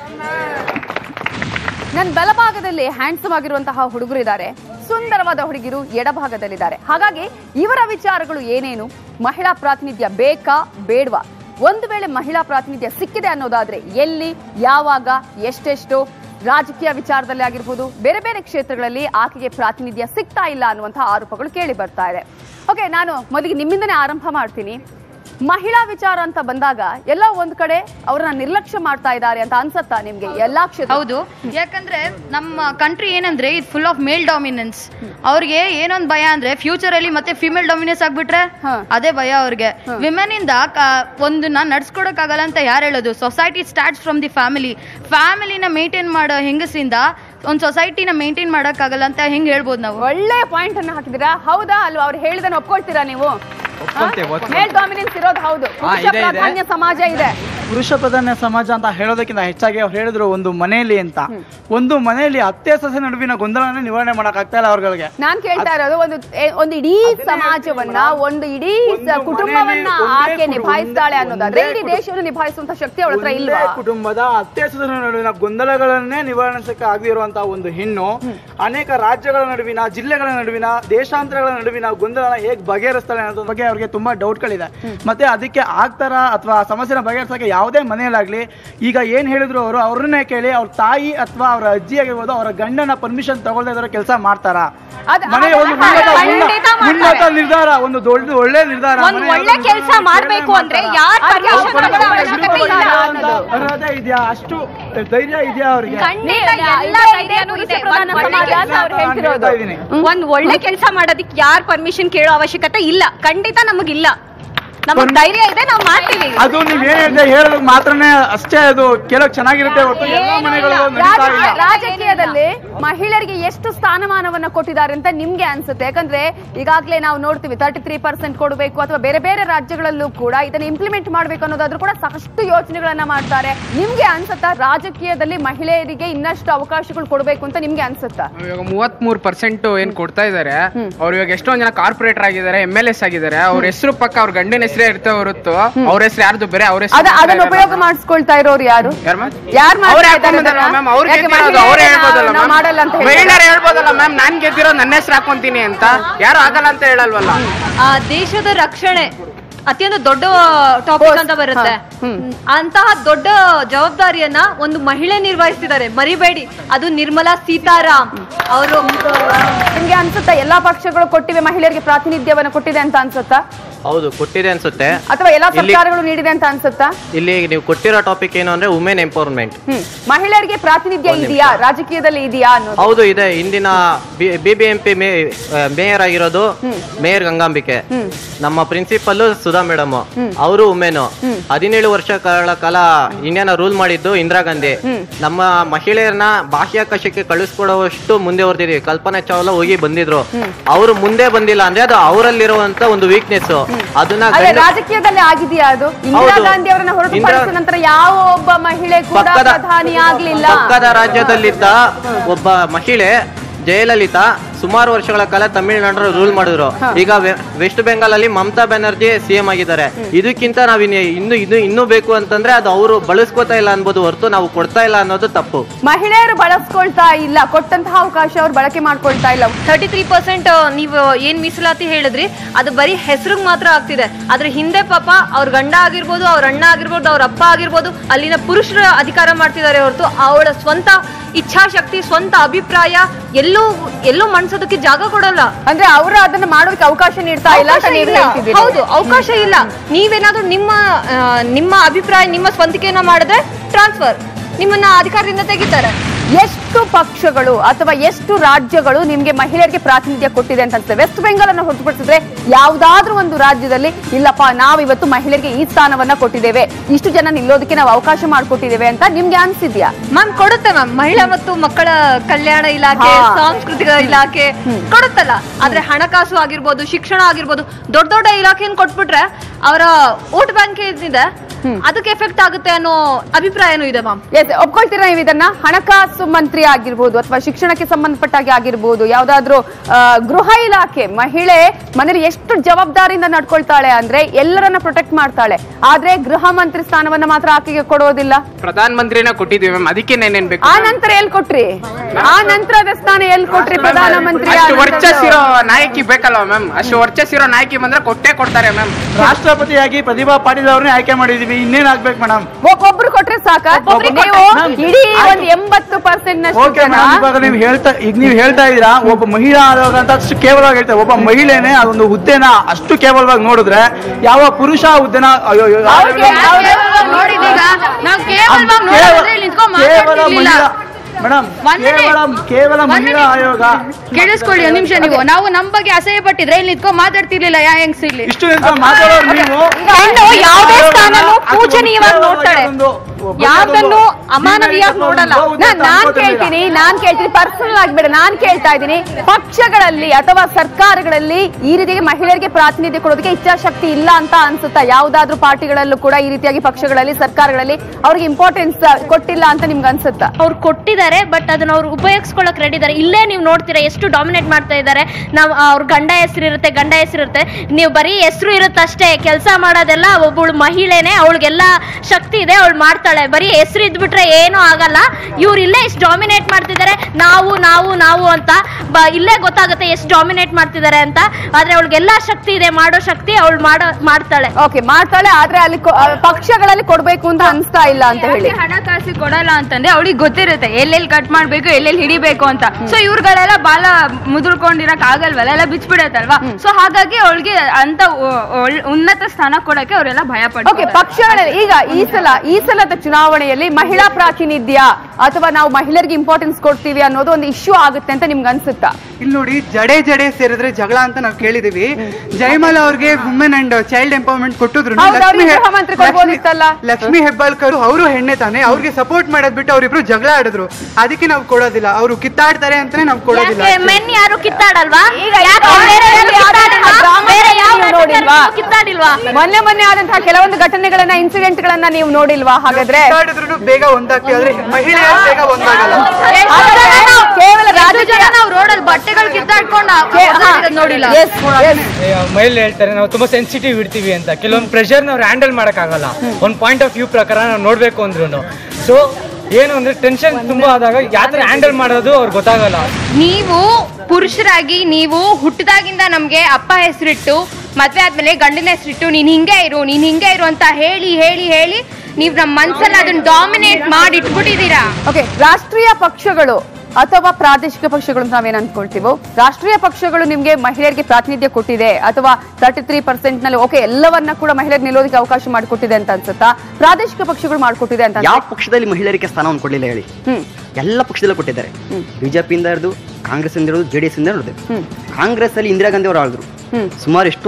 ನನ್ನ ಬಲಭಾಗದಲ್ಲಿ ಹ್ಯಾಂಡ್ಸಮ್ ಆಗಿರುವಂತಹ ಹುಡುಗರು ಇದ್ದಾರೆ ಸುಂದರವಾದ ಹುಡುಗಿರು ಎಡಭಾಗದಲ್ಲಿದ್ದಾರೆ ಹಾಗಾಗಿ ಇವರ ವಿಚಾರಗಳು ಏನೇನು ಮಹಿಳಾ ಪ್ರಾತಿನಿಧ್ಯ ಬೇಕಾ ಬೇಡವಾ ಒಂದು ವೇಳೆ ಮಹಿಳಾ ಪ್ರಾತಿನಿಧ್ಯ ಸಿಕ್ಕಿದೆ ಅನ್ನೋದಾದ್ರೆ ಎಲ್ಲಿ ಯಾವಾಗ ಎಷ್ಟೆಷ್ಟು ರಾಜಕೀಯ ವಿಚಾರದಲ್ಲಿ ಆಗಿರ್ಬೋದು ಬೇರೆ ಬೇರೆ ಕ್ಷೇತ್ರಗಳಲ್ಲಿ ಆಕೆಗೆ ಪ್ರಾತಿನಿಧ್ಯ ಸಿಗ್ತಾ ಇಲ್ಲ ಅನ್ನುವಂತಹ ಆರೋಪಗಳು ಕೇಳಿ ಬರ್ತಾ ಇದೆ ಓಕೆ ನಾನು ಮೊದಲಿಗೆ ನಿಮ್ಮಿಂದನೇ ಆರಂಭ ಮಾಡ್ತೀನಿ ಮಹಿಳಾ ವಿಚಾರ ಅಂತ ಬಂದಾಗ ಎಲ್ಲ ಒಂದ್ ಕಡೆ ಅವ್ರನ್ನ ನಿರ್ಲಕ್ಷ್ಯ ಮಾಡ್ತಾ ಇದ್ದಾರೆ ಅಂತ ಅನ್ಸತ್ತಾ ನಿಮ್ಗೆ ಎಲ್ಲಾ ಕ್ಷೇತ್ರ ಹೌದು ಯಾಕಂದ್ರೆ ನಮ್ಮ ಕಂಟ್ರಿ ಏನಂದ್ರೆ ಇದು ಫುಲ್ ಆಫ್ ಮೇಲ್ ಡಾಮಿನೆನ್ಸ್ ಅವ್ರಿಗೆ ಏನೊಂದ್ ಭಯ ಅಂದ್ರೆ ಫ್ಯೂಚರ್ ಅಲ್ಲಿ ಮತ್ತೆ ಫಿಮೇಲ್ ಡಾಮಿನೆನ್ಸ್ ಆಗ್ಬಿಟ್ರೆ ಹಾ. ಅದೇ ಭಯ ಅವ್ರಿಗೆ ವಿಮೆನ್ ಇಂದ ಕ- ಒಂದನ್ನ ನಡ್ಸ್ಕೊಡಕ್ ಆಗಲ್ಲ ಅಂತ ಯಾರು ಹೇಳೋದು society starts from the family ಫ್ಯಾಮಿಲಿನ ಮೇಂಟೈನ್ ಮಾಡೋ ಹೆಂಗಸಿಂದ ಒಂದ್ ಸೊಸೈಟಿನ ಮೇಂಟೈನ್ ಮಾಡಕ್ ಆಗಲ್ಲ ಅಂತ ಹೆಂಗ್ ಹೇಳ್ಬೋದು ನಾವು ಒಳ್ಳೆ ಪಾಯಿಂಟ್ ಅನ್ನ ಹಾಕಿದಿರಾ ಹೌದಾ ಅಲ್ವಾ ಅವ್ರು ಹೇಳಿದನ್ನ ಒಪ್ಕೊಳ್ತೀರಾ ನೀವು ಒಪ್ಕೊಳ್ತೇವೆ, ಒಪ್ಕೊಳ್ತೇವೆ. ಮೇಲ್ ಡಾಮಿನೆನ್ಸ್ ಇರೋದು ಹೌದು ಪುರುಷ ಇದೆ, ಇದೆ. ಪ್ರಾಧಾನ್ಯ ಸಮಾಜ ಇದೆ ಪುರುಷ ಪ್ರಧಾನ ಸಮಾಜ ಅಂತ ಹೇಳೋದಕ್ಕಿಂತ ಹೆಚ್ಚಾಗಿ ಅವ್ರು ಹೇಳಿದ್ರು ಒಂದು ಮನೆಯಲ್ಲಿ ಅಂತ ಒಂದು ಮನೆಯಲ್ಲಿ ಅತ್ತೆ ಸೊಸೆ ನಡುವಿನ ಗೊಂದಲನ ನಿವಾರಣೆ ಮಾಡಕ್ ಆಗ್ತಾ ಇಲ್ಲ ಅವ್ರಗಳಿಗೆ ನಾನ್ ಕೇಳ್ತಾ ಇರೋದು ಒಂದು ಎ- ಒಂದು ಇಡೀ ಸಮಾಜವನ್ನ ಒಂದು ಇಡೀ ಸ- ಒಂದು ಕುಟುಂಬವನ್ನ ಮನೆಯಲ್ಲಿ ಒಂದೇ ಆಕೆ ಕುಟುಂಬ, ನಿಭಾಯಿಸ್ತಾಳೆ ಅನ್ನೋದಾದ್ರೆ ಒಂದೇ ಇಡೀ ಕುಟುಂಬ. ದೇಶವನ್ನು ನಿಭಾಯಿಸುವಂತ ಶಕ್ತಿ ಅವಳ ಹತ್ರ ಇಲ್ವಾ ಒಂದೇ ಕುಟುಂಬದ ಅತ್ತೆ ಸೊಸೆ ನಡುವಿನ ಗೊಂದಲಗಳನ್ನೇ ನಿವಾರಿಸಕ್ಕೆ ಆಗದಿರುವಂತಹ ಒಂದು ಹೆಣ್ಣು ಅನೇಕ ರಾಜ್ಯಗಳ ನಡುವಿನ ಜಿಲ್ಲೆಗಳ ನಡುವಿನ ದೇಶಾಂತರಗಳ ನಡುವಿನ ಗೊಂದಲನ ಹೇಗ್ ಬಗೆಹರಿಸ್ತಾಳೆ ಅನ್ನೋದ್ರ ಬಗ್ಗೆ ಅವ್ರಿಗೆ ತುಂಬಾ ಡೌಟ್ಗಳಿದೆ ಮತ್ತೆ ಅದಕ್ಕೆ ಆಗ್ತಾರ ಅಥವಾ ಸಮಸ್ಯೆನ ಬಗೆಹರಿಸಕ್ಕೆ ಯಾವುದೇ ಮನೆಯಲ್ಲಾಗ್ಲಿ ಈಗ ಏನ್ ಹೇಳಿದ್ರು ಅವರು ಅವ್ರನ್ನೇ ಕೇಳಿ ಅವ್ರ ತಾಯಿ ಅಥವಾ ಅವ್ರ ಅಜ್ಜಿ ಆಗಿರ್ಬೋದು ಅವರ ಗಂಡನ ಪರ್ಮಿಷನ್ ತಗೊಳ್ದೇ ಇರೋ ಕೆಲಸ ಮಾಡ್ತಾರ ಅದ್- ಮನೆ ಅದೆಲ್ಲ ಒಂದು ಉನ್ನತ ಖಂಡಿತ ಉನ್ನ- ಉನ್ನತ ನಿರ್ಧಾರ ಒಂದು ದೊಡ್ಡ ಒಳ್ಳೆ ನಿರ್ಧಾರ ಒಂದ್ ಮನೆ ಒಳ್ಳೆ ಯಾವ್ದೋ ಕೆಲ್ಸ ನಿರ್ಧಾರ ಮಾಡ್ಬೇಕು ಅಂದ್ರೆ ಮಾಡ್ತಾರ. ಯಾರ್ ಅದಕ್ಕೆ permission ಅವ್ರು ತಗೊಳ್ಳೋ ಅವಶ್ಯಕತೆ ಇಲ್ಲ ಅನ್ನೋದು. ಅರ್ಹತೆ ಇದೆಯಾ ಅಷ್ಟು ಧೈರ್ಯ ಇದೆಯಾ ಅವ್ರಿಗೆ ಖಂಡಿತ ಇಲ್ಲ, ಎಲ್ಲ ಇಲ್ಲ, ಧೈರ್ಯನೂ ಪುರುಷ ಇದೆ. ಪ್ರಧಾನ ಒಂದ್ ಒಳ್ಳೆ ಸಮಾಜ ಅಂತ ಕೆಲ್ಸ- ಅವ್ರು ಹೇಳ್ತಿರೋದು. ಹೇಳ್ತಾ ಇದೀನಿ. ಒಂದ್ ಒಳ್ಳೆ ಕೆಲಸ ಮಾಡೋದಕ್ಕೆ ಯಾರ್ ಪರ್ಮಿಷನ್ ಕೇಳೋ ಅವಶ್ಯಕತೆ ಇಲ್ಲ ಖಂಡಿತ ನಮಗಿಲ್ಲ ನಮಗ್ ಪರ್ಮಿ- ಧೈರ್ಯ ಇದೆ ನಾವ್ ಮಾಡ್ತೀವಿ ಅದು ನೀವ್ ಏನ್ ಹೇಳಿದ್ರೆ ಹೇಳೋದಕ್ಕೆ ಮಾತ್ರನೇ ಅಷ್ಟೇ ಅದು ಕೇಳೋಕ್ ಚೆನ್ನಾಗಿರುತ್ತೆ ಹೊರತು ಎಲ್ಲಾ ಮನೆಗಳು ನಡೀತಾ ಇಲ್ಲ ರಾಜಕೀಯ- ರಾಜಕೀಯದಲ್ಲಿ ಮಹಿಳೆಯರಿಗೆ ಎಷ್ಟು ಸ್ಥಾನಮಾನವನ್ನ ಕೊಟ್ಟಿದ್ದಾರೆ ಅಂತ ನಿಮ್ಗೆ ಅನ್ಸುತ್ತೆ ಯಾಕಂದ್ರೆ ಈಗಾಗಲೇ ನಾವು ನೋಡ್ತೀವಿ ತರ್ಟಿ ತ್ರೀ ಪರ್ಸೆಂಟ್ ಕೊಡಬೇಕು ಅಥವಾ ಬೇರೆ ಬೇರೆ ರಾಜ್ಯಗಳಲ್ಲೂ ಕೂಡ ಇದನ್ನ ಇಂಪ್ಲಿಮೆಂಟ್ ಮಾಡ್ಬೇಕು ಅನ್ನೋದಾದ್ರೂ ಕೂಡ ಸಾಕಷ್ಟು ಯೋಚನೆಗಳನ್ನ ಮಾಡ್ತಾರೆ ನಿಮ್ಗೆ ಅನ್ಸುತ್ತಾ ರಾಜಕೀಯದಲ್ಲಿ ಮಹಿಳೆಯರಿಗೆ ಇನ್ನಷ್ಟು ಅವಕಾಶಗಳು ಕೊಡಬೇಕು ಅಂತ ನಿಮ್ಗೆ ಅನ್ಸುತ್ತಾ ಇವಾಗ ಮೂವತ್ತ್ ಮೂರು ಪರ್ಸೆಂಟ್ ಏನ್ ಕೊಡ್ತಾ ಇದಾರೆ ಅವ್ರು ಇವಾಗ ಎಷ್ಟೊಂದ್ ಜನ ಕಾರ್ಪೊರೇಟರ್ ಆಗಿದ್ದಾರೆ ಎಂ ಎಲ್ ಎಸ್ ಆಗಿದ್ದಾರೆ ಅವ್ರ ಹೆಸರು ಪಕ್ಕ ಅವ್ರ ಗಂಡನ ಹೆಸರೇ ಇರ್ತೇ ಹೊರತು ಅವ್ರ ಹೆಸರು ಯಾರ್ದು ಬೇರೆ ಅವ್ರ ಅದ ಅದನ್ನ ಉಪಯೋಗ ಮಾಡಿಸ್ಕೊಳ್ತಾ ಇರೋರು ಯಾರು ಯಾರ್ ಮಾಡ್ತಾ ಇದ್ದಾರೆ ಅದನ್ನ? ಮ್ಯಾಮ್ ಅವ್ರು ಯಾಕೆ ಗೆದ್ದಿರೋದು ಅವ್ರೇ ಮಹಿಳೆಯರನ್ನ ಹೇಳ್ಬೋದಲ್ಲ ನಾವು ಮಾಡಲ್ಲ ಅಂತ ಮ್ಯಾಮ್ ಹೇಳ್ತಾರೆ. ಮಹಿಳೆಯರು ಹೇಳ್ಬೋದಲ್ಲ ಮ್ಯಾಮ್ ನಾನ್ ಗೆದ್ದಿರೋದು ನನ್ನ ಹೆಸರು ಹಾಕೊಂತೀನಿ ಅಂತ ಯಾರು ಆಗಲ್ಲ ಅಂತ ಹೇಳಲ್ವಲ್ಲ ಆ ದೇಶದ ರಕ್ಷಣೆ ಅತ್ಯಂತ ದೊಡ್ಡ ಟಾಪಿಕ್ ಅಂತ ಬರುತ್ತೆ ಅಂತಹ ದೊಡ್ಡ ಜವಾಬ್ದಾರಿಯನ್ನ ಒಂದು ಮಹಿಳೆ ನಿರ್ವಹಿಸ್ತಿದ್ದಾರೆ ಮರಿಬೇಡಿ ಅದು ನಿರ್ಮಲಾ ಸೀತಾರಾಮ್ ಅವರು ನಿಮ್ಗೆ ಅನ್ಸುತ್ತಾ ಎಲ್ಲಾ ಪಕ್ಷಗಳು ಕೊಟ್ಟಿವೆ ಮಹಿಳೆಯರಿಗೆ ಪ್ರಾತಿನಿಧ್ಯವನ್ನ ಕೊಟ್ಟಿದೆ ಅಂತ ಅನ್ಸುತ್ತಾ ಹೌದು ಕೊಟ್ಟಿದೆ ಅನ್ಸುತ್ತೆ ಅಥವಾ ಎಲ್ಲಾ ಇಲ್ಲಿ- ಸರ್ಕಾರಗಳು ನೀಡಿದೆ ಅಂತ ಅನ್ಸುತ್ತಾ ಇಲ್ಲಿ ನೀವು ಕೊಟ್ಟಿರೋ ಟಾಪಿಕ್ ಏನು ಅಂದ್ರೆ ವುಮೆನ್ ಎಂಪವರ್ಮೆಂಟ್ ಹ್ಮ್ ಮಹಿಳೆಯರಿಗೆ ಪ್ರಾತಿನಿಧ್ಯ ಇದೆಯಾ ರಾಜಕೀಯದಲ್ಲಿ ಇದೆಯಾ ಅನ್ನೋದು ಹೌದು ಇದೆ ಇಂದಿನ B B M P mayor ಆಗಿರೋದು ಮೇಯರ್ ಗಂಗಾಂಬಿಕೆ ನಮ್ಮ ಪ್ರಿನ್ಸಿಪಲ್ ಸುಧಾ ಮೇಡಮ್ ಅವರು ಉಮೇನು ಹದಿನೇಳು ವರ್ಷಗಳ ಕಾಲ ಇಂಡಿಯಾನ ರೂಲ್ ಮಾಡಿದ್ದು ಇಂದಿರಾ ಗಾಂಧಿ ನಮ್ಮ ಮಹಿಳೆಯರನ್ನ ಬಾಹ್ಯಾಕಾಶಕ್ಕೆ ಕಳಿಸ್ಕೊಡುವಷ್ಟು ಮುಂದೆ ಹೊರ್ತಿದ್ವಿ ಕಲ್ಪನಾ ಚಾವ್ಲಾ ಹೋಗಿ ಬಂದಿದ್ರು ಅವರು ಮುಂದೆ ಬಂದಿಲ್ಲ ಅಂದ್ರೆ ಅದು ಅವರಲ್ಲಿರುವಂತ ಒಂದು ವೀಕ್ನೆಸ್ ಅದನ್ನ ಅದೇ ಗಂಡ- ರಾಜಕೀಯದಲ್ಲಿ ಆಗಿದೆಯಾ ಅದು ಇಂದಿರಾ ಹೌದು. ಗಾಂಧಿ ಅವರನ್ನ ಹೊರತುಪಡಿಸಿದ ಇಂದಿರಾ- ನಂತರ ಯಾವ ಒಬ್ಬ ಮಹಿಳೆ ಕೂಡ ಪಕ್ಕದ ಪ್ರಧಾನಿ ಆಗ್ಲಿಲ್ಲ ಪಕ್ಕದ ರಾಜ್ಯದಲ್ಲಿದ್ದ ಒಬ್ಬ ಮಹಿಳೆ ಜಯಲಲಿತಾ ಸುಮಾರು ವರ್ಷಗಳ ಕಾಲ ತಮಿಳುನಾಡು ರೂಲ್ ಮಾಡಿದ್ರು ಈಗ ವೆ- ವೆಸ್ಟ್ ಬೆಂಗಾಲ್ ಅಲ್ಲಿ ಮಮತಾ ಬ್ಯಾನರ್ಜಿ ಸಿಎಂ ಆಗಿದ್ದಾರೆ ಇದಕ್ಕಿಂತ ನಾವ್ ಇನ್ನು ಇನ್ನು ಇನ್ನು ಇನ್ನೂ ಬೇಕು ಅಂತಂದ್ರೆ ಅದು ಅವರು ಬಳಸ್ಕೋತಾ ಇಲ್ಲ ಅನ್ಬೋದು ಹೊರತು ನಾವು ಕೊಡ್ತಾ ಇಲ್ಲ ಅನ್ನೋದು ತಪ್ಪು ಮಹಿಳೆಯರು ಬಳಸ್ಕೊಳ್ತಾ ಇಲ್ಲ ಕೊಟ್ಟಂತಹ ಅವಕಾಶ ಅವ್ರು ಬಳಕೆ ಮಾಡ್ಕೊಳ್ತಾ ಇಲ್ಲ ತರ್ಟಿ ತ್ರೀ ಪರ್ಸೆಂಟ್ ನೀವು ಏನ್ ಮೀಸಲಾತಿ ಹೇಳಿದ್ರಿ ಅದು ಬರೀ ಹೆಸರಿಗೆ ಮಾತ್ರ ಆಗ್ತಿದೆ ಅದ್ರ ಹಿಂದೆ ಪಾಪ ಅವ್ರ ಗಂಡ ಆಗಿರ್ಬೋದು ಅವ್ರ ಅಣ್ಣ ಆಗಿರ್ಬೋದು ಅವ್ರ ಅಪ್ಪ ಆಗಿರ್ಬೋದು ಅಲ್ಲಿನ ಪುರುಷರ ಅಧಿಕಾರ ಮಾಡ್ತಿದ್ದಾರೆ ಹೊರತು ಅವಳ ಸ್ವಂತ ಇಚ್ಛಾಶಕ್ತಿ ಸ್ವಂತ ಅಭಿಪ್ರಾಯ ಎಲ್ಲೂ ಎಲ್ಲೂ ಮನ್ಸೋದಕ್ಕೆ ಜಾಗ ಕೊಡಲ್ಲ ಅಂದ್ರೆ ಅವರು ಅದನ್ನ ಮಾಡೋದಕ್ಕೆ ಅವಕಾಶ ನೀಡ್ತಾ ಇಲ್ಲ ಅಂತ ಅವಕಾಶ ನೀವು ಇಲ್ಲ. ಹೇಳ್ತಿದ್ದೀರಿ. ಹೌದು ಅವಕಾಶ ಇಲ್ಲ ನೀವೇನಾದ್ರೂ ನಿಮ್ಮ ಆ, ನಿಮ್ಮ ಅಭಿಪ್ರಾಯ ನಿಮ್ಮ ಸ್ವಂತಿಕೆಯನ್ನ ಮಾಡಿದ್ರೆ ಟ್ರಾನ್ಸ್ಫರ್ ನಿಮ್ಮನ್ನ ಅಧಿಕಾರದಿಂದ ತೆಗಿತಾರೆ ಎಷ್ಟು ಪಕ್ಷಗಳು ಅಥವಾ ಎಷ್ಟು ರಾಜ್ಯಗಳು ನಿಮ್ಗೆ ಮಹಿಳೆಯರಿಗೆ ಪ್ರಾತಿನಿಧ್ಯ ಕೊಟ್ಟಿದೆ ಅಂತ ಅನ್ಸುತ್ತೆ ವೆಸ್ಟ್ ಬೆಂಗಾಲ್ ಅನ್ನು ಹೊರತುಪಡಿಸಿದ್ರೆ ಯಾವ್ದಾದ್ರೂ ಒಂದು ರಾಜ್ಯದಲ್ಲಿ ಇಲ್ಲಪ್ಪ ನಾವು ಇವತ್ತು ಮಹಿಳೆಯರಿಗೆ ಈ ಸ್ಥಾನವನ್ನ ಕೊಟ್ಟಿದ್ದೇವೆ ಇಷ್ಟು ಜನ ನಿಲ್ಲೋದಕ್ಕೆ ನಾವು ಅವಕಾಶ ಮಾಡಿಕೊಟ್ಟಿದ್ದೇವೆ ಅಂತ ನಿಮ್ಗೆ ಅನ್ಸಿದ್ಯಾ ಮ್ಯಾಮ್ ಕೊಡುತ್ತೆ ಮ್ಯಾಮ್ ಮಹಿಳಾ ಮತ್ತು ಮಕ್ಕಳ ಕಲ್ಯಾಣ ಇಲಾಖೆ ಹಾ. ಸಾಂಸ್ಕೃತಿಕ ಇಲಾಖೆ ಕೊಡುತ್ತಲ್ಲ ಆದ್ರೆ ಹಣಕಾಸು ಆಗಿರ್ಬೋದು ಶಿಕ್ಷಣ ಆಗಿರ್ಬೋದು ದೊಡ್ಡ ದೊಡ್ಡ ಇಲಾಖೆಯನ್ನು ಕೊಟ್ಬಿಟ್ರೆ ಅವರ ವೋಟ್ ಬ್ಯಾಂಕ್ ಏನಿದೆ ಅದಕ್ಕೆ ಎಫೆಕ್ಟ್ ಆಗುತ್ತೆ ಅನ್ನೋ ಅಭಿಪ್ರಾಯನೂ ಇದೆ ಮ್ಯಾಮ್ ಎಸ್ ಒಪ್ಕೊಳ್ತೀರಾ ನೀವು ಇದನ್ನ ಹಣಕಾಸು ಮಂತ್ರಿ ಆಗಿರ್ಬೋದು ಅಥವಾ ಶಿಕ್ಷಣಕ್ಕೆ ಸಂಬಂಧಪಟ್ಟಾಗೆ ಆಗಿರ್ಬೋದು ಯಾವ್ದಾದ್ರು ಆ, ಗೃಹ ಇಲಾಖೆ ಮಹಿಳೆ ಮನೇಲಿ ಎಷ್ಟು ಜವಾಬ್ದಾರಿಯಿಂದ ನಡ್ಕೊಳ್ತಾಳೆ ಅಂದ್ರೆ ಎಲ್ಲರನ್ನ ಪ್ರೊಟೆಕ್ಟ್ ಮಾಡ್ತಾಳೆ ಆದ್ರೆ ಗೃಹ ಮಂತ್ರಿ ಸ್ಥಾನವನ್ನ ಮಾತ್ರ ಆಕೆಗೆ ಕೊಡೋದಿಲ್ಲ ಪ್ರಧಾನ ಮಂತ್ರಿನ ಕೊಟ್ಟಿದ್ದೀವಿ ಮ್ಯಾಮ್ ಅದಕ್ಕೆ ಏನ್ ಬೇಕು ಆ ನಂತರ ಎಲ್ ಕೊಟ್ರಿ ಆ ನಂತರದ ಸ್ಥಾನ ಎಲ್ ಕೊಟ್ರಿ ಪ್ರಧಾನ ಮಂತ್ರಿ ಅಷ್ಟು ವರ್ಚಸ್ಸಿರೋ ನಾಯಕಿ ಬೇಕಲ್ವಾ ಮ್ಯಾಮ್ ಅಷ್ಟು ವರ್ಚಸ್ಸಿರೋ ನಾಯಕಿ ಬಂದ್ರೆ ಕೊಟ್ಟೇ ಕೊಡ್ತಾರೆ ಮ್ಯಾಮ್ ರಾಷ್ಟ್ರಪತಿಯಾಗಿ ಪ್ರತಿಭಾ ಪಾಟೀಲ್ ಅವ್ರನ್ನೇ ಆಯ್ಕೆ ಮಾಡಿದೀವಿ ಇನ್ನೇನ್ ಆಗ್ಬೇಕು ಮೇಡಮ್ ಒಬ್ಬೊಬ್ರು ಕೊಟ್ರೆ ಸಾಕ ಒಬ್ಬೊಬ್ರು ನೀವು ಕೊಟ್ರೆ- ಇಡೀ ಆಯ್ತು. ಒಂದ್ ಎಂಬತ್ತು ಪರ್ಸೆಂಟ್ ನಷ್ಟು ಓಕೆ ಜನ ಮೇಡಮ್ ಇವಾಗ ನೀವು ಹೇಳ್ತಾ ಈಗ ನೀವು ಹೇಳ್ತಾ ಇದ್ದೀರಾ ಒಬ್ಬ ಮಹಿಳಾ ಆಯೋಗ ಅಂತ ಅಷ್ಟು ಕೇವಲವಾಗಿ ಹೇಳ್ತಾರೆ ಒಬ್ಬ ಮಹಿಳೆನೆ ಅದೊಂದು ಹುದ್ದೆನ ಅಷ್ಟು ಕೇವಲವಾಗಿ ನೋಡಿದ್ರೆ ಯಾವ ಪುರುಷ ಹುದ್ದೆನ ಅಯ್ಯೋ, ಅಯ್ಯೋ, ಅವ್ರಿಗೆ- ಅವ್ರಿಗೆ- ನೋಡಿದೀಗ ನಾವು ಕೇವಲವಾಗಿ ಕೇವಲ- ನೋಡಿದ್ರೆ ಇಲ್ಲಿ ನಿಂತ್ಕೊಂಡ್ ಕೇವಲ ಮಾತಾಡ್ತಿರ್ಲಿಲ್ಲ ಮಹಿಳಾ ಮೇಡಮ್ ಒಂದ್ minute. ಕೇವಲ ಕೇವಲ ಒಂದ್ ಮಹಿಳಾ minute. ಆಯೋಗ ಕೇಳಿಸ್ಕೊಳ್ಳಿ ಒಂದ್ ನಿಮಿಷ ನೀವು ನಾವು ನಮ್ ಬಗ್ಗೆ ಅಸಹ್ಯ ಪಟ್ಟಿದ್ರೆ ಇಲ್ಲಿ ನಿಂತ್ಕೊಂಡ್ ಮಾತಾಡ್ತಿರ್ಲಿಲ್ಲ ಯಾ ಹೆಂಗ್ಸ್ ಇಲ್ಲಿ ಇಷ್ಟು ದಿವಸ ಮಾತಾಡೋರು ನೀವು ಹೆಣ್ಣು ಯಾವುದೇ ಸ್ಥಾನನೂ ಅದು ಪೂಜನೀಯವಾಗಿ ಕೇವಲ ನೋಡ್ತಾಳೆ. ಒಂದು- ಒಬ್ಬ- ಯಾವ್ದನ್ನು ಒಂದು ಅಮಾನವೀಯವಾಗಿ ನೋಡಲ್ಲ. ಹುದ್ದೆ ನಾನ್ ನಾನ್ ಅನ್ಕೋತಿರ್ಲಿಲ್ಲ. ಕೇಳ್ತೀನಿ ನಾನ್ ಕೇಳ್ತೀನಿ ಪರ್ಸನಲ್ ಆಗ್ಬೇಡ ನಾನ್ ಕೇಳ್ತಾ ಇದ್ದೀನಿ ಪಕ್ಷಗಳಲ್ಲಿ ಅಥವಾ ಸರ್ಕಾರಗಳಲ್ಲಿ ಈ ರೀತಿಯಾಗಿ ಮಹಿಳೆಯರಿಗೆ ಪ್ರಾತಿನಿಧ್ಯ ಕೊಡೋದಕ್ಕೆ ಇಚ್ಛಾಶಕ್ತಿ ಇಲ್ಲ ಅಂತ ಅನ್ಸುತ್ತಾ ಯಾವ್ದಾದ್ರು ಪಾರ್ಟಿಗಳಲ್ಲೂ ಕೂಡ ಈ ರೀತಿಯಾಗಿ ಪಕ್ಷಗಳಲ್ಲಿ ಸರ್ಕಾರಗಳಲ್ಲಿ ಅವ್ರಿಗೆ ಇಂಪಾರ್ಟೆನ್ಸ್ ಕೊಟ್ಟಿಲ್ಲ ಅಂತ ನಿಮ್ಗೆ ಅನ್ಸುತ್ತಾ ಅವ್ರು ಕೊಟ್ಟಿದ್ದಾರೆ ಬಟ್ ಅದನ್ನ ಅವ್ರು ಉಪಯೋಗಿಸ್ಕೊಳ್ಳೋಕೆ ರೆಡಿ ಇದ್ದಾರೆ ಇಲ್ಲೇ ನೀವು ನೋಡ್ತೀರಾ ಎಷ್ಟು ಡಾಮಿನೇಟ್ ಮಾಡ್ತಾ ಇದ್ದಾರೆ ನಾವು ಅವ್ರ ಗಂಡ ಹೆಸರು ಇರುತ್ತೆ ಗಂಡ ಹೆಸರು ಇರುತ್ತೆ ನೀವು ಬರೀ ಹೆಸರು ಇರುತ್ತೆ ಅಷ್ಟೇ ಕೆಲಸ ಮಾಡೋದೆಲ್ಲ ಒಬ್ಬಳು ಮಹಿಳೆನೆ ಅವಳಿಗೆಲ್ಲ ಶಕ್ತಿ ಇದೆ ಅವಳು ಮಾಡ್ತಾಳೆ ಬರೀ ಹೆಸರು ಇದ್ಬಿಟ್ರೆ ಏನೂ ಆಗಲ್ಲ ಇವ್ರು ಇಲ್ಲೇ ಎಷ್ಟು ಡಾಮಿನೇಟ್ ಮಾಡ್ತಿದ್ದಾರೆ ನಾವು ನಾವು ನಾವು ಅಂತ ಬ- ಇಲ್ಲೇ ಗೊತ್ತಾಗುತ್ತೆ ಎಷ್ಟು ಡಾಮಿನೇಟ್ ಮಾಡ್ತಿದ್ದಾರೆ ಅಂತ ಆದ್ರೆ ಅವಳಿಗೆಲ್ಲ ಶಕ್ತಿ ಇದೆ ಮಾಡೋ ಶಕ್ತಿ ಅವಳು ಮಾಡೋ ಮಾಡ್ತಾಳೆ ಓಕೆ ಮಾಡ್ತಾಳೆ ಆದ್ರೆ ಅಲ್ಲಿ ಕೊ- ಆ, ಪಕ್ಷಗಳಲ್ಲಿ ಕೊಡ್ಬೇಕು ಅಂತ ಅನ್ಸ್ತಾ ಇಲ್ಲ ಅಂತ ಹೇಳಿ ಯಾಕೆ ಹಣಕಾಸು ಕೊಡಲ್ಲ ಅಂತಂದ್ರೆ ಅವಳಿಗೆ ಗೊತ್ತಿರುತ್ತೆ ಎಲ್ಲೆಲ್ಲಿ ಕಟ್ ಮಾಡ್ಬೇಕು ಎಲ್ಲೆಲ್ಲಿ ಹಿಡಿಬೇಕು ಅಂತ ಸೊ ಇವ್ರುಗಳೆಲ್ಲ ಬಾಲ ಮುದುರ್ಕೊಂಡಿರಕ್ ಆಗಲ್ವಲ್ಲ ಎಲ್ಲ ಬಿಚ್ಬಿಡತ್ತಲ್ವಾ ಸೊ ಹಾಗಾಗಿ ಅವಳಿಗೆ ಅಂತ ಒ- ಒಳ್- ಉನ್ನತ ಸ್ಥಾನ ಕೊಡಕ್ಕೆ ಅವರೆಲ್ಲ ಭಯ ಓಕೆ ಪಡ್ತಾರೆ ಪಕ್ಷಗಳಲ್ಲಿ ಈಗ ಈ ಸಲ ಈ ಸಲದ ಚುನಾವಣೆಯಲ್ಲಿ ಮಹಿಳಾ ಪ್ರಾತಿನಿಧ್ಯ ಅಥವಾ ನಾವು ಮಹಿಳೆಯರಿಗೆ ಇಂಪಾರ್ಟೆನ್ಸ್ ಕೊಡ್ತೀವಿ ಅನ್ನೋದು ಒಂದು ಇಶ್ಯೂ ಆಗುತ್ತೆ ಅಂತ ನಿಮ್ಗೆ ಅನ್ಸುತ್ತಾ ಇಲ್ಲಿ ನೋಡಿ ಜಡೆ ಜಡೆ ಸೇರಿದ್ರೆ ಜಗಳ ಅಂತ ನಾವು ಕೇಳಿದೀವಿ ಜಯಮಾಲ ಅವ್ರಿಗೆ ವುಮೆನ್ ಅಂಡ್ ಚೈಲ್ಡ್ ಎಂಪವರ್ಮೆಂಟ್ ಕೊಟ್ಟಿದ್ರು ಹೌದು, ಲಕ್ಷ್ಮಿ ಅವ್ರಿಗೆ ಹೆ- ಗೃಹ ಮಂತ್ರಿ ಕೊಡ್ಬೋದಿತ್ತಲ್ಲ? ಲಕ್ಷ್ಮಿ- ಲಕ್ಷ್ಮಿ ಹೆಬ್ಬಾಳ್ಕರ್ ಅವರು ಹೆಣ್ಣೆ ತಾನೆ ಅವ್ರಿಗೆ ಸಪೋರ್ಟ್ ಮಾಡೋದ್ ಬಿಟ್ಟು ಅವ್ರಿಬ್ರು ಜಗಳ ಆಡಿದ್ರು ಅದಕ್ಕೆ ನಾವು ಕೊಡೋದಿಲ್ಲ ಅವರು ಕಿತ್ತಾಡ್ತಾರೆ ಅಂತಾನೆ ನಾವು ಕೊಡೋದಿಲ್ಲ ಯಾಕೆ ಮೆನ್ ಯಾರು ಕಿತ್ತಾಡಲ್ವಾ ಈಗ ಯಾಕೆ ಯಾವ ಬೇರೆ ಯಾರು ರಾಜ್ಯದಲ್ಲಿ ಕಿತ್ತಾಡಿಲ್ವಾ? ಡ್ರಾಮಾ ಬೇರೆ ಯಾವ ನೀವು ರಾಜ್ಯದಲ್ಲಿ ನೋಡಿಲ್ವಾ? ಕಿತ್ತಾಡಿಲ್ವಾ ಮೊನ್ನೆ ಮೊನ್ನೆ ಆದಂತಹ ಕೆಲವೊಂದು ಘಟನೆಗಳನ್ನ ಇನ್ಸಿಡೆಂಟ್ ಗಳನ್ನ ನೀವು ನೋಡಿಲ್ವಾ ಹಾಗಾದ್ರೆ ಕಿತ್ತಾಡಿದ್ರು ಬೇಗ ಒಂದಾಗ್ತೀವಿ ಆದ್ರೆ ಮಹಿಳೆಯರು ಬೇಗ ಒಂದಾಗಲ್ಲ ಹಾಗಾದ್ರೆ ಕೇವಲ ಎಷ್ಟು ರಾಜಕೀಯ ಜನ ನಾವು ರೋಡಲ್ಲಿ ಬಟ್ಟೆಗಳು ಕಿತ್ತಾಡ್ಕೊಂಡು ನೋಡಿಲ್ಲ Yes, yes. ಮಹಿಳೆ ಹೇಳ್ತಾರೆ ನಾವು ತುಂಬಾ ಸೆನ್ಸಿಟಿವ್ ಇಡ್ತೀವಿ ಅಂತ ಕೆಲವೊಂದು ಪ್ರೆಷರ್ ನಾವು ಹ್ಯಾಂಡಲ್ ಮಾಡಕ್ಕಾಗಲ್ಲ ಒಂದು ಪಾಯಿಂಟ್ ಆಫ್ ವ್ಯೂ ಪ್ರಕಾರ ನಾವು ನೋಡ್ಬೇಕು ಅಂದ್ರೂ ಸೊ ಏನು ಅಂದ್ರೆ ಟೆನ್ಷನ್ ತುಂಬಾ ಆದಾಗ ಯಾವ ಥರ ಹ್ಯಾಂಡಲ್ ಮಾಡೋದು ಅವ್ರಿಗೆ ಗೊತ್ತಾಗಲ್ಲ ನೀವು ಪುರುಷರಾಗಿ ನೀವು ಹುಟ್ಟಿದಾಗಿಂದ ನಮ್ಗೆ ಅಪ್ಪ ಹೆಸರಿಟ್ಟು ಮದ್ವೆ ಆದ್ಮೇಲೆ ಗಂಡನ ಹೆಸರಿಟ್ಟು ನೀನ್ ಹಿಂಗೆ ಇರು ನೀನ್ ಹಿಂಗೆ ಇರು ಅಂತ ಹೇಳಿ ಹೇಳಿ ಹೇಳಿ ನೀವ್ ನಮ್ ಮನ್ಸಲ್ಲಿ ಅದನ್ನ ಡಾಮಿನೇಟ್ ಮಾಡಿ ಇಟ್ಬಿಟ್ಟಿದೀರಾ ಓಕೆ ರಾಷ್ಟ್ರೀಯ ಪಕ್ಷಗಳು ಅಥವಾ ಪ್ರಾದೇಶಿಕ ಪಕ್ಷಗಳು ಅಂತ ನಾವೇನ್ ಅನ್ಕೊಳ್ತೀವೋ ರಾಷ್ಟ್ರೀಯ ಪಕ್ಷಗಳು ನಿಮ್ಗೆ ಮಹಿಳೆಯರಿಗೆ ಪ್ರಾತಿನಿಧ್ಯ ಕೊಟ್ಟಿದೆ ಅಥವಾ ತರ್ಟಿ ತ್ರೀ ಪರ್ಸೆಂಟ್ ನಲ್ಲಿ ಓಕೆ ಎಲ್ಲವನ್ನ ಕೂಡ ಮಹಿಳೆಯರಿಗೆ ನಿಲ್ಲೋದಕ್ಕೆ ಅವಕಾಶ ಮಾಡಿಕೊಟ್ಟಿದೆ ಅಂತ ಅನ್ಸುತ್ತಾ ಪ್ರಾದೇಶಿಕ ಪಕ್ಷಗಳು ಮಾಡಿಕೊಟ್ಟಿದೆ ಅಂತ ಯಾವ ಅನ್ಸುತ್ತಾ? ಪಕ್ಷದಲ್ಲಿ ಮಹಿಳೆಯರಿಗೆ ಸ್ಥಾನವನ್ನು ಕೊಡಲಿಲ್ಲ ಹೇಳಿ ಹ್ಮ್ ಎಲ್ಲ ಪಕ್ಷದಲ್ಲೂ ಕೊಟ್ಟಿದ್ದಾರೆ ಬಿಜೆಪಿಯಿಂದ ಹಿಡಿದು ಕಾಂಗ್ರೆಸ್ ಇಂದ ಹಿಡಿದು ಜೆ ಡಿ ಎಸ್ ಇಂದ ಹಿಡಿದು ಹ್ಮ್. ಕಾಂಗ್ರೆಸ್ ಅಲ್ಲಿ ಇಂದಿರಾ ಗಾಂಧಿ ಅವರು ಆಳಿದ್ರು ಹ್ಮ್. ಸುಮಾರು ಎಷ್ಟು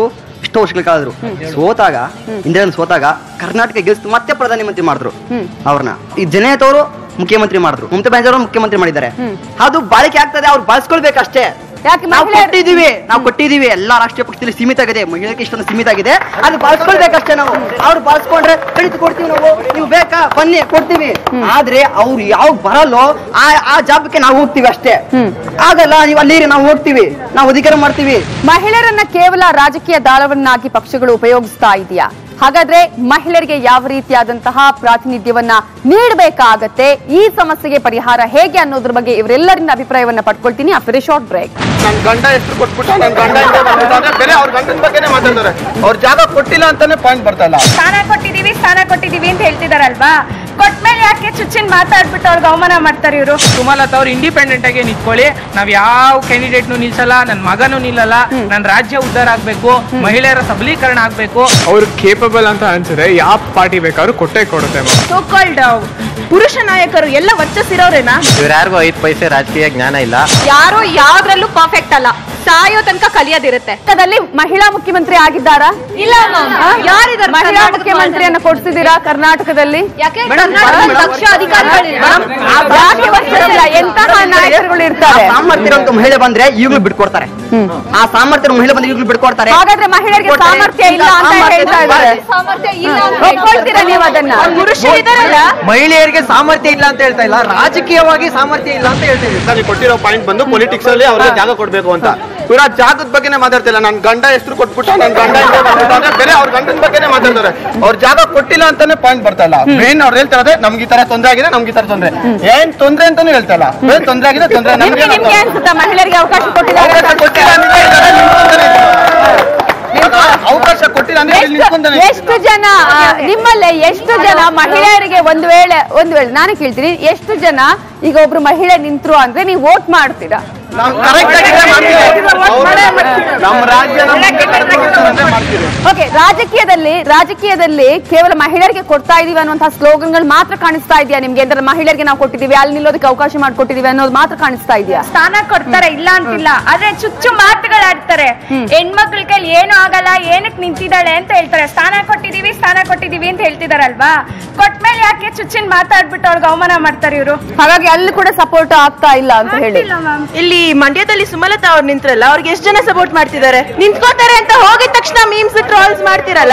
ಎಷ್ಟೋ ವರ್ಷಗಳ ಕಾಲಾದ್ರು ಸೋತಾಗ ಇಂದಿರಾ ಸೋತಾಗ ಕರ್ನಾಟಕ ಗೆಲ್ಸ್ ಮತ್ತೆ ಪ್ರಧಾನಿ ಮಂತ್ರಿ ಮಾಡಿದ್ರು ಅವ್ರನ್ನ ಈ ಜನೇತವರು ಮುಖ್ಯಮಂತ್ರಿ ಮಾಡಿದ್ರು ಮಮತಾ ಬ್ಯಾನರ್ಜಿ ಅವರು ಮುಖ್ಯಮಂತ್ರಿ ಮಾಡಿದ್ದಾರೆ ಅದು ಬಾಳಿಕೆ ಆಗ್ತದೆ ಅವ್ರು ಬಳಸ್ಕೊಳ್ಬೇಕಷ್ಟೇ ಯಾಕೆ ನಾವು ಮಹಿಳೆಯರು- ಕೊಟ್ಟಿದೀವಿ ನಾವು ಕೊಟ್ಟಿದೀವಿ ಎಲ್ಲಾ ರಾಷ್ಟ್ರೀಯ ಪಕ್ಷದಲ್ಲಿ ಸೀಮಿತ ಆಗಿದೆ ಮಹಿಳೆಗೆ ಇಷ್ಟೊಂದು ಸೀಮಿತ ಆಗಿದೆ ಅದು ಬಳಸ್ಕೊಳ್ಬೇಕಷ್ಟೇ ನಾವು ಅವ್ರು ಬಳಸ್ಕೊಂಡ್ರೆ ಕಳಿತು ಕೊಡ್ತೀವಿ ನಾವು ನೀವು ಬೇಕಾ ಬನ್ನಿ ಕೊಡ್ತೀವಿ ಆದ್ರೆ ಅವ್ರು ಯಾವ ಬರಲ್ಲೋ ಆ ಆ ಜಾಬಕ್ಕೆ ನಾವು ಹೋಗ್ತೀವಿ ಅಷ್ಟೇ ಆಗಲ್ಲ ನೀವು ಅಲ್ಲಿ ನಾವು ಹೋಗ್ತೀವಿ ನಾವು ಅಧಿಕಾರ ಮಾಡ್ತೀವಿ ಮಹಿಳೆಯರನ್ನ ಕೇವಲ ರಾಜಕೀಯ ದಾಳವನ್ನಾಗಿ ಪಕ್ಷಗಳು ಉಪಯೋಗಿಸ್ತಾ ಇದೆಯಾ ಹಾಗಾದ್ರೆ ಮಹಿಳೆಯರಿಗೆ ಯಾವ ರೀತಿಯಾದಂತಹ ಪ್ರಾತಿನಿಧ್ಯವನ್ನ ನೀಡಬೇಕಾಗತ್ತೆ ಈ ಸಮಸ್ಯೆಗೆ ಪರಿಹಾರ ಹೇಗೆ ಅನ್ನೋದ್ರ ಬಗ್ಗೆ ಇವರೆಲ್ಲರಿಂದ ಅಭಿಪ್ರಾಯವನ್ನ ಪಡ್ಕೊಳ್ತೀನಿ ಆಫ್ಟರ್ ಎ ಶಾರ್ಟ್ ಬ್ರೇಕ್ ನನ್ ಗಂಡ ಹೆಸರು ಕೊಟ್ಬಿಟ್ಟು ನನ್ ಗಂಡ ಹಿಂದೆ ಬಂದಿದ್ದಾನೆ ಬೇರೆ ಅವ್ರ ಗಂಡನ ಬಗ್ಗೆನೇ ಮಾತಾಡ್ತಾರೆ ಅವ್ರ ಜಾಗ ಕೊಟ್ಟಿಲ್ಲ ಅಂತಾನೆ ಪಾಯಿಂಟ್ ಬರ್ತಾ ಇಲ್ಲ ಸ್ಥಾನ ಕೊಟ್ಟಿದೀವಿ ಸ್ಥಾನ ಕೊಟ್ಟಿದೀವಿ ಅಂತ ಹೇಳ್ತಿದಾರಲ್ವಾ ಕೊಟ್ಮೇಲೆ ಯಾಕೆ ಚುಚ್ಚಿನ ಮಾತಾಡ್ಬಿಟ್ಟು ಅವ್ರಿಗೆ ಅವಮಾನ ಮಾಡ್ತಾರೆ ಇವರು ಸುಮಲತಾ ಅವ್ರು ಇಂಡಿಪೆಂಡೆಂಟ್ ಆಗಿ ನಿಂತ್ಕೊಳ್ಳಿ ನಾವ್ ಯಾವ ಕ್ಯಾಂಡಿಡೇಟ್ನು ನಿಲ್ಸಲ್ಲ ನನ್ ಮಗನೂ ನಿಲ್ಲಲ್ಲ ನನ್ ರಾಜ್ಯ ಉದ್ಧಾರ ಆಗ್ಬೇಕು ಮಹಿಳೆಯರ ಸಬಲೀಕರಣ ಆಗ್ಬೇಕು ಅವ್ರು ಕೇಪಬಲ್ ಅಂತ ಅನ್ಸಿದ್ರೆ ಯಾವ ಪಾರ್ಟಿ ಬೇಕಾದ್ರೂ ಕೊಟ್ಟೆ ಕೊಡುತ್ತೆ ಮ್ಯಾಮ್ ಸೋ ಕಾಲ್ಡ್ ಪುರುಷ ನಾಯಕರು ಎಲ್ಲ ವರ್ಚಸ್ಸಿರೋರೇನಾ ಇವ್ರ್ಯಾರಿಗೂ ಐದು ಪೈಸೆ ರಾಜಕೀಯ ಜ್ಞಾನ ಇಲ್ಲ ಯಾರು ಯಾವ್ದ್ರಲ್ಲೂ ಪರ್ಫೆಕ್ಟ್ ಅಲ್ಲ ಸಾಯೋ ತನಕ ಕಲಿಯೋದಿರುತ್ತೆ ಕರ್ನಾಟಕದಲ್ಲಿ ಮಹಿಳಾ ಮುಖ್ಯಮಂತ್ರಿ ಆಗಿದ್ದಾರಾ ಇಲ್ಲ ma'am. ಆ? ಯಾರಿದ್ದಾರೆ ಮಹಿಳಾ ಕರ್ನಾಟಕದ ಮುಖ್ಯಮಂತ್ರಿಯನ್ನ ಕೊಡ್ಸಿದ್ದೀರಾ ಕರ್ನಾಟಕದಲ್ಲಿ ಯಾಕೆ ಕರ್ನಾಟಕದಲ್ಲಿ ದಕ್ಷ ಅಧಿಕಾರಿಗಳಿಲ್ಲ ಯಾಕೆ ಬರ್ತಿರಲಿಲ್ಲ? ಎಂತಹ ನಾಯಕರುಗಳು ಆ ಇರ್ತಾರೆ ಸಾಮರ್ಥ್ಯ ಇರೋಂಥ ಮಹಿಳೆ ಬಂದ್ರೆ ಈಗಲೂ ಬಿಟ್ಕೊಡ್ತಾರೆ ಆ ಸಾಮರ್ಥ್ಯ ಇರೋ ಮಹಿಳೆ ಬಂದ್ರೆ ಈಗಲೂ ಬಿಟ್ಕೊಡ್ತಾರೆ ಹಾಗಾದ್ರೆ ಮಹಿಳೆಯರಿಗೆ ಬಿಟ್ಕೊಡ್ತಾರೆ. ಸಾಮರ್ಥ್ಯ ಇಲ್ಲ ಅಂತ ಸಾಮರ್ಥ್ಯ ಹೇಳ್ತಾ ಇದ್ದಾರೆ ಸಾಮರ್ಥ್ಯ ಇಲ್ಲ ಅಂತ ಒಪ್ಕೊಳ್ತೀರಾ ನೀವು ಅದನ್ನ ಪುರುಷರಿದಾರಲ್ಲ ಮಹಿಳೆಯರಿಗೆ ಸಾಮರ್ಥ್ಯ ಇಲ್ಲ ಅಂತ ಹೇಳ್ತಾ ಇಲ್ಲ ರಾಜಕೀಯವಾಗಿ ಸಾಮರ್ಥ್ಯ ಇಲ್ಲ ಅಂತ ಹೇಳ್ತೀವಿ ಸರ್ ನೀವು ಕೊಟ್ಟಿರೋ ಪಾಯಿಂಟ್ ಬಂದು ಪೊಲಿಟಿಕ್ಸ್ ಅಲ್ಲಿ ಅವ್ರಿಗೆ ಜಾಗ ಕೊಡ್ಬೇಕು ಅಂತ ಇವ್ರ ಆ ಜಾಗದ ಬಗ್ಗೆನೇ ಮಾತಾಡ್ತಿಲ್ಲ ನನ್ ಗಂಡ ಹೆಸರು ಕೊಟ್ಬಿಟ್ಟು ನನ್ ಗಂಡ ಹಿಂದೆ ಬಂದಿದ್ದಾನೆ ಬೇರೆ ಅವ್ರ ಗಂಡನ ಬಗ್ಗೆನೇ ಮಾತಾಡ್ತಾರೆ ಅವ್ರ ಜಾಗ ಕೊಟ್ಟಿಲ್ಲ ಅಂತಾನೆ ಪಾಯಿಂಟ್ ಬರ್ತಾ ಇಲ್ಲ ಮೇನ್ ಅವ್ರು ಹೇಳ್ತಾರೆ ನಮ್ಗೆ ಈ ತರ ತೊಂದ್ರೆ ಆಗಿದೆ ನಮ್ಗೆ ಈ ತರ ತೊಂದ್ರೆ ಏನ್ ತೊಂದ್ರೆ ಅಂತಾನೆ ಹೇಳ್ತಾ ಇಲ್ಲ ಏನ್ ತೊಂದ್ರೆ ಆಗಿದೆ ತೊಂದ್ರೆ ನಿಮ್ಗೆ ನಮ್ಗೆ ನಿಮ್ಗೆ ಅನ್ಸುತ್ತಾ ಮಹಿಳೆಯರಿಗೆ ಅವಕಾಶ ಕೊಟ್ಟಿದ್ದಾರೆ ಅವಕಾಶ ಕೊಟ್ಟಿಲ್ಲ ಅಂದ್ರೆ ಇದ್ದಾರೆ, ನಿಂತ್ಕೊಂತಾನೆ ಇದ್ದಾರೆ. ಅವಕಾಶ ಕೊಟ್ಟಿಲ್ಲ ಅಂದ್ರೆ ಇಲ್ಲಿ ನಿಂತ್ಕೊಂತಾನೆ ಎಷ್ಟು- ಎಷ್ಟು ಜನ ಆ, ನಿಮ್ಮಲ್ಲೇ ಎಷ್ಟು ಜನ ಮಹಿಳೆಯರಿಗೆ ಒಂದು ವೇಳೆ ಒಂದು ವೇಳೆ ನಾನು ಕೇಳ್ತೀನಿ ಎಷ್ಟು ಜನ ಈಗ ಒಬ್ರು ಮಹಿಳೆ ನಿಂತ್ರು ಅಂದ್ರೆ ನೀವು ವೋಟ್ ಮಾಡ್ತೀರಾ ನಾವು ಕರೆಕ್ಟ್ ಆಗಿದ್ರೆ ಮಾಡ್ತೀವಿ ಅವ್ರು- ನಮ್ಮ ರಾಜ್ಯ ನಮ್ಗೆ correct ಆಗಿದ್ರೆ ಮಾಡ್ತೀವಿ ಓಕೆ ರಾಜಕೀಯದಲ್ಲಿ ರಾಜಕೀಯದಲ್ಲಿ ಕೇವಲ ಮಹಿಳೆಯರಿಗೆ ಕೊಡ್ತಾ ಇದೀವಿ ಅನ್ನುವಂತಹ ಸ್ಲೋಗನ್ಗಳು ಮಾತ್ರ ಕಾಣಿಸ್ತಾ ಇದೆಯಾ ನಿಮ್ಗೆ ಅಂದ್ರೆ ಮಹಿಳೆಯರಿಗೆ ನಾವು ಕೊಟ್ಟಿದೀವಿ ಅಲ್ಲಿ ನಿಲ್ಲೋದಕ್ಕೆ ಅವಕಾಶ ಮಾಡಿಕೊಟ್ಟಿದೀವಿ ಅನ್ನೋದು ಮಾತ್ರ ಕಾಣಿಸ್ತಾ ಇದೆಯಾ ಸ್ಥಾನ ಕೊಡ್ತಾರೆ ಇಲ್ಲ ಅಂತಿಲ್ಲ ಆದ್ರೆ ಚುಚ್ಚು ಮಾತುಗಳಾಡ್ತಾರೆ ಹೆಣ್ಮಕ್ಳ ಕೈಲಿ ಏನು ಆಗಲ್ಲ ಏನಕ್ ನಿಂತಿದ್ದಾಳೆ ಅಂತ ಹೇಳ್ತಾರೆ ಸ್ಥಾನ ಕೊಟ್ಟಿದೀವಿ ಸ್ಥಾನ ಕೊಟ್ಟಿದೀವಿ ಅಂತ ಹೇಳ್ತಿದಾರಲ್ವಾ ಕೊಟ್ಮೇಲೆ ಯಾಕೆ ಚುಚ್ಚಿನ ಮಾತಾಡ್ಬಿಟ್ಟು ಅವ್ರಿಗೆ ಅವಮಾನ ಮಾಡ್ತಾರೆ ಇವರು ಹಾಗಾಗಿ ಅಲ್ಲಿ ಕೂಡ ಸಪೋರ್ಟ್ ಆಗ್ತಾ ಇಲ್ಲ ಅಂತ ಹೇಳಿ ಇಲ್ಲಿ ಮಂಡ್ಯದಲ್ಲಿ ಸುಮಲತಾ ಅವ್ರು ನಿಂತ್ರಲ್ಲ ಅವ್ರಿಗೆ ಎಷ್ಟು ಜನ ಸಪೋರ್ಟ್ ಮಾಡ್ತಿದ್ದಾರೆ ನಿಂತ್ಕೋತಾರೆ ಅಂತ ಹೋಗಿದ ತಕ್ಷಣ ಮೀಮ್ಸ್ ಟ್ರೋಲ್ಸ್ ಮಾಡ್ತಿರಲ್ಲ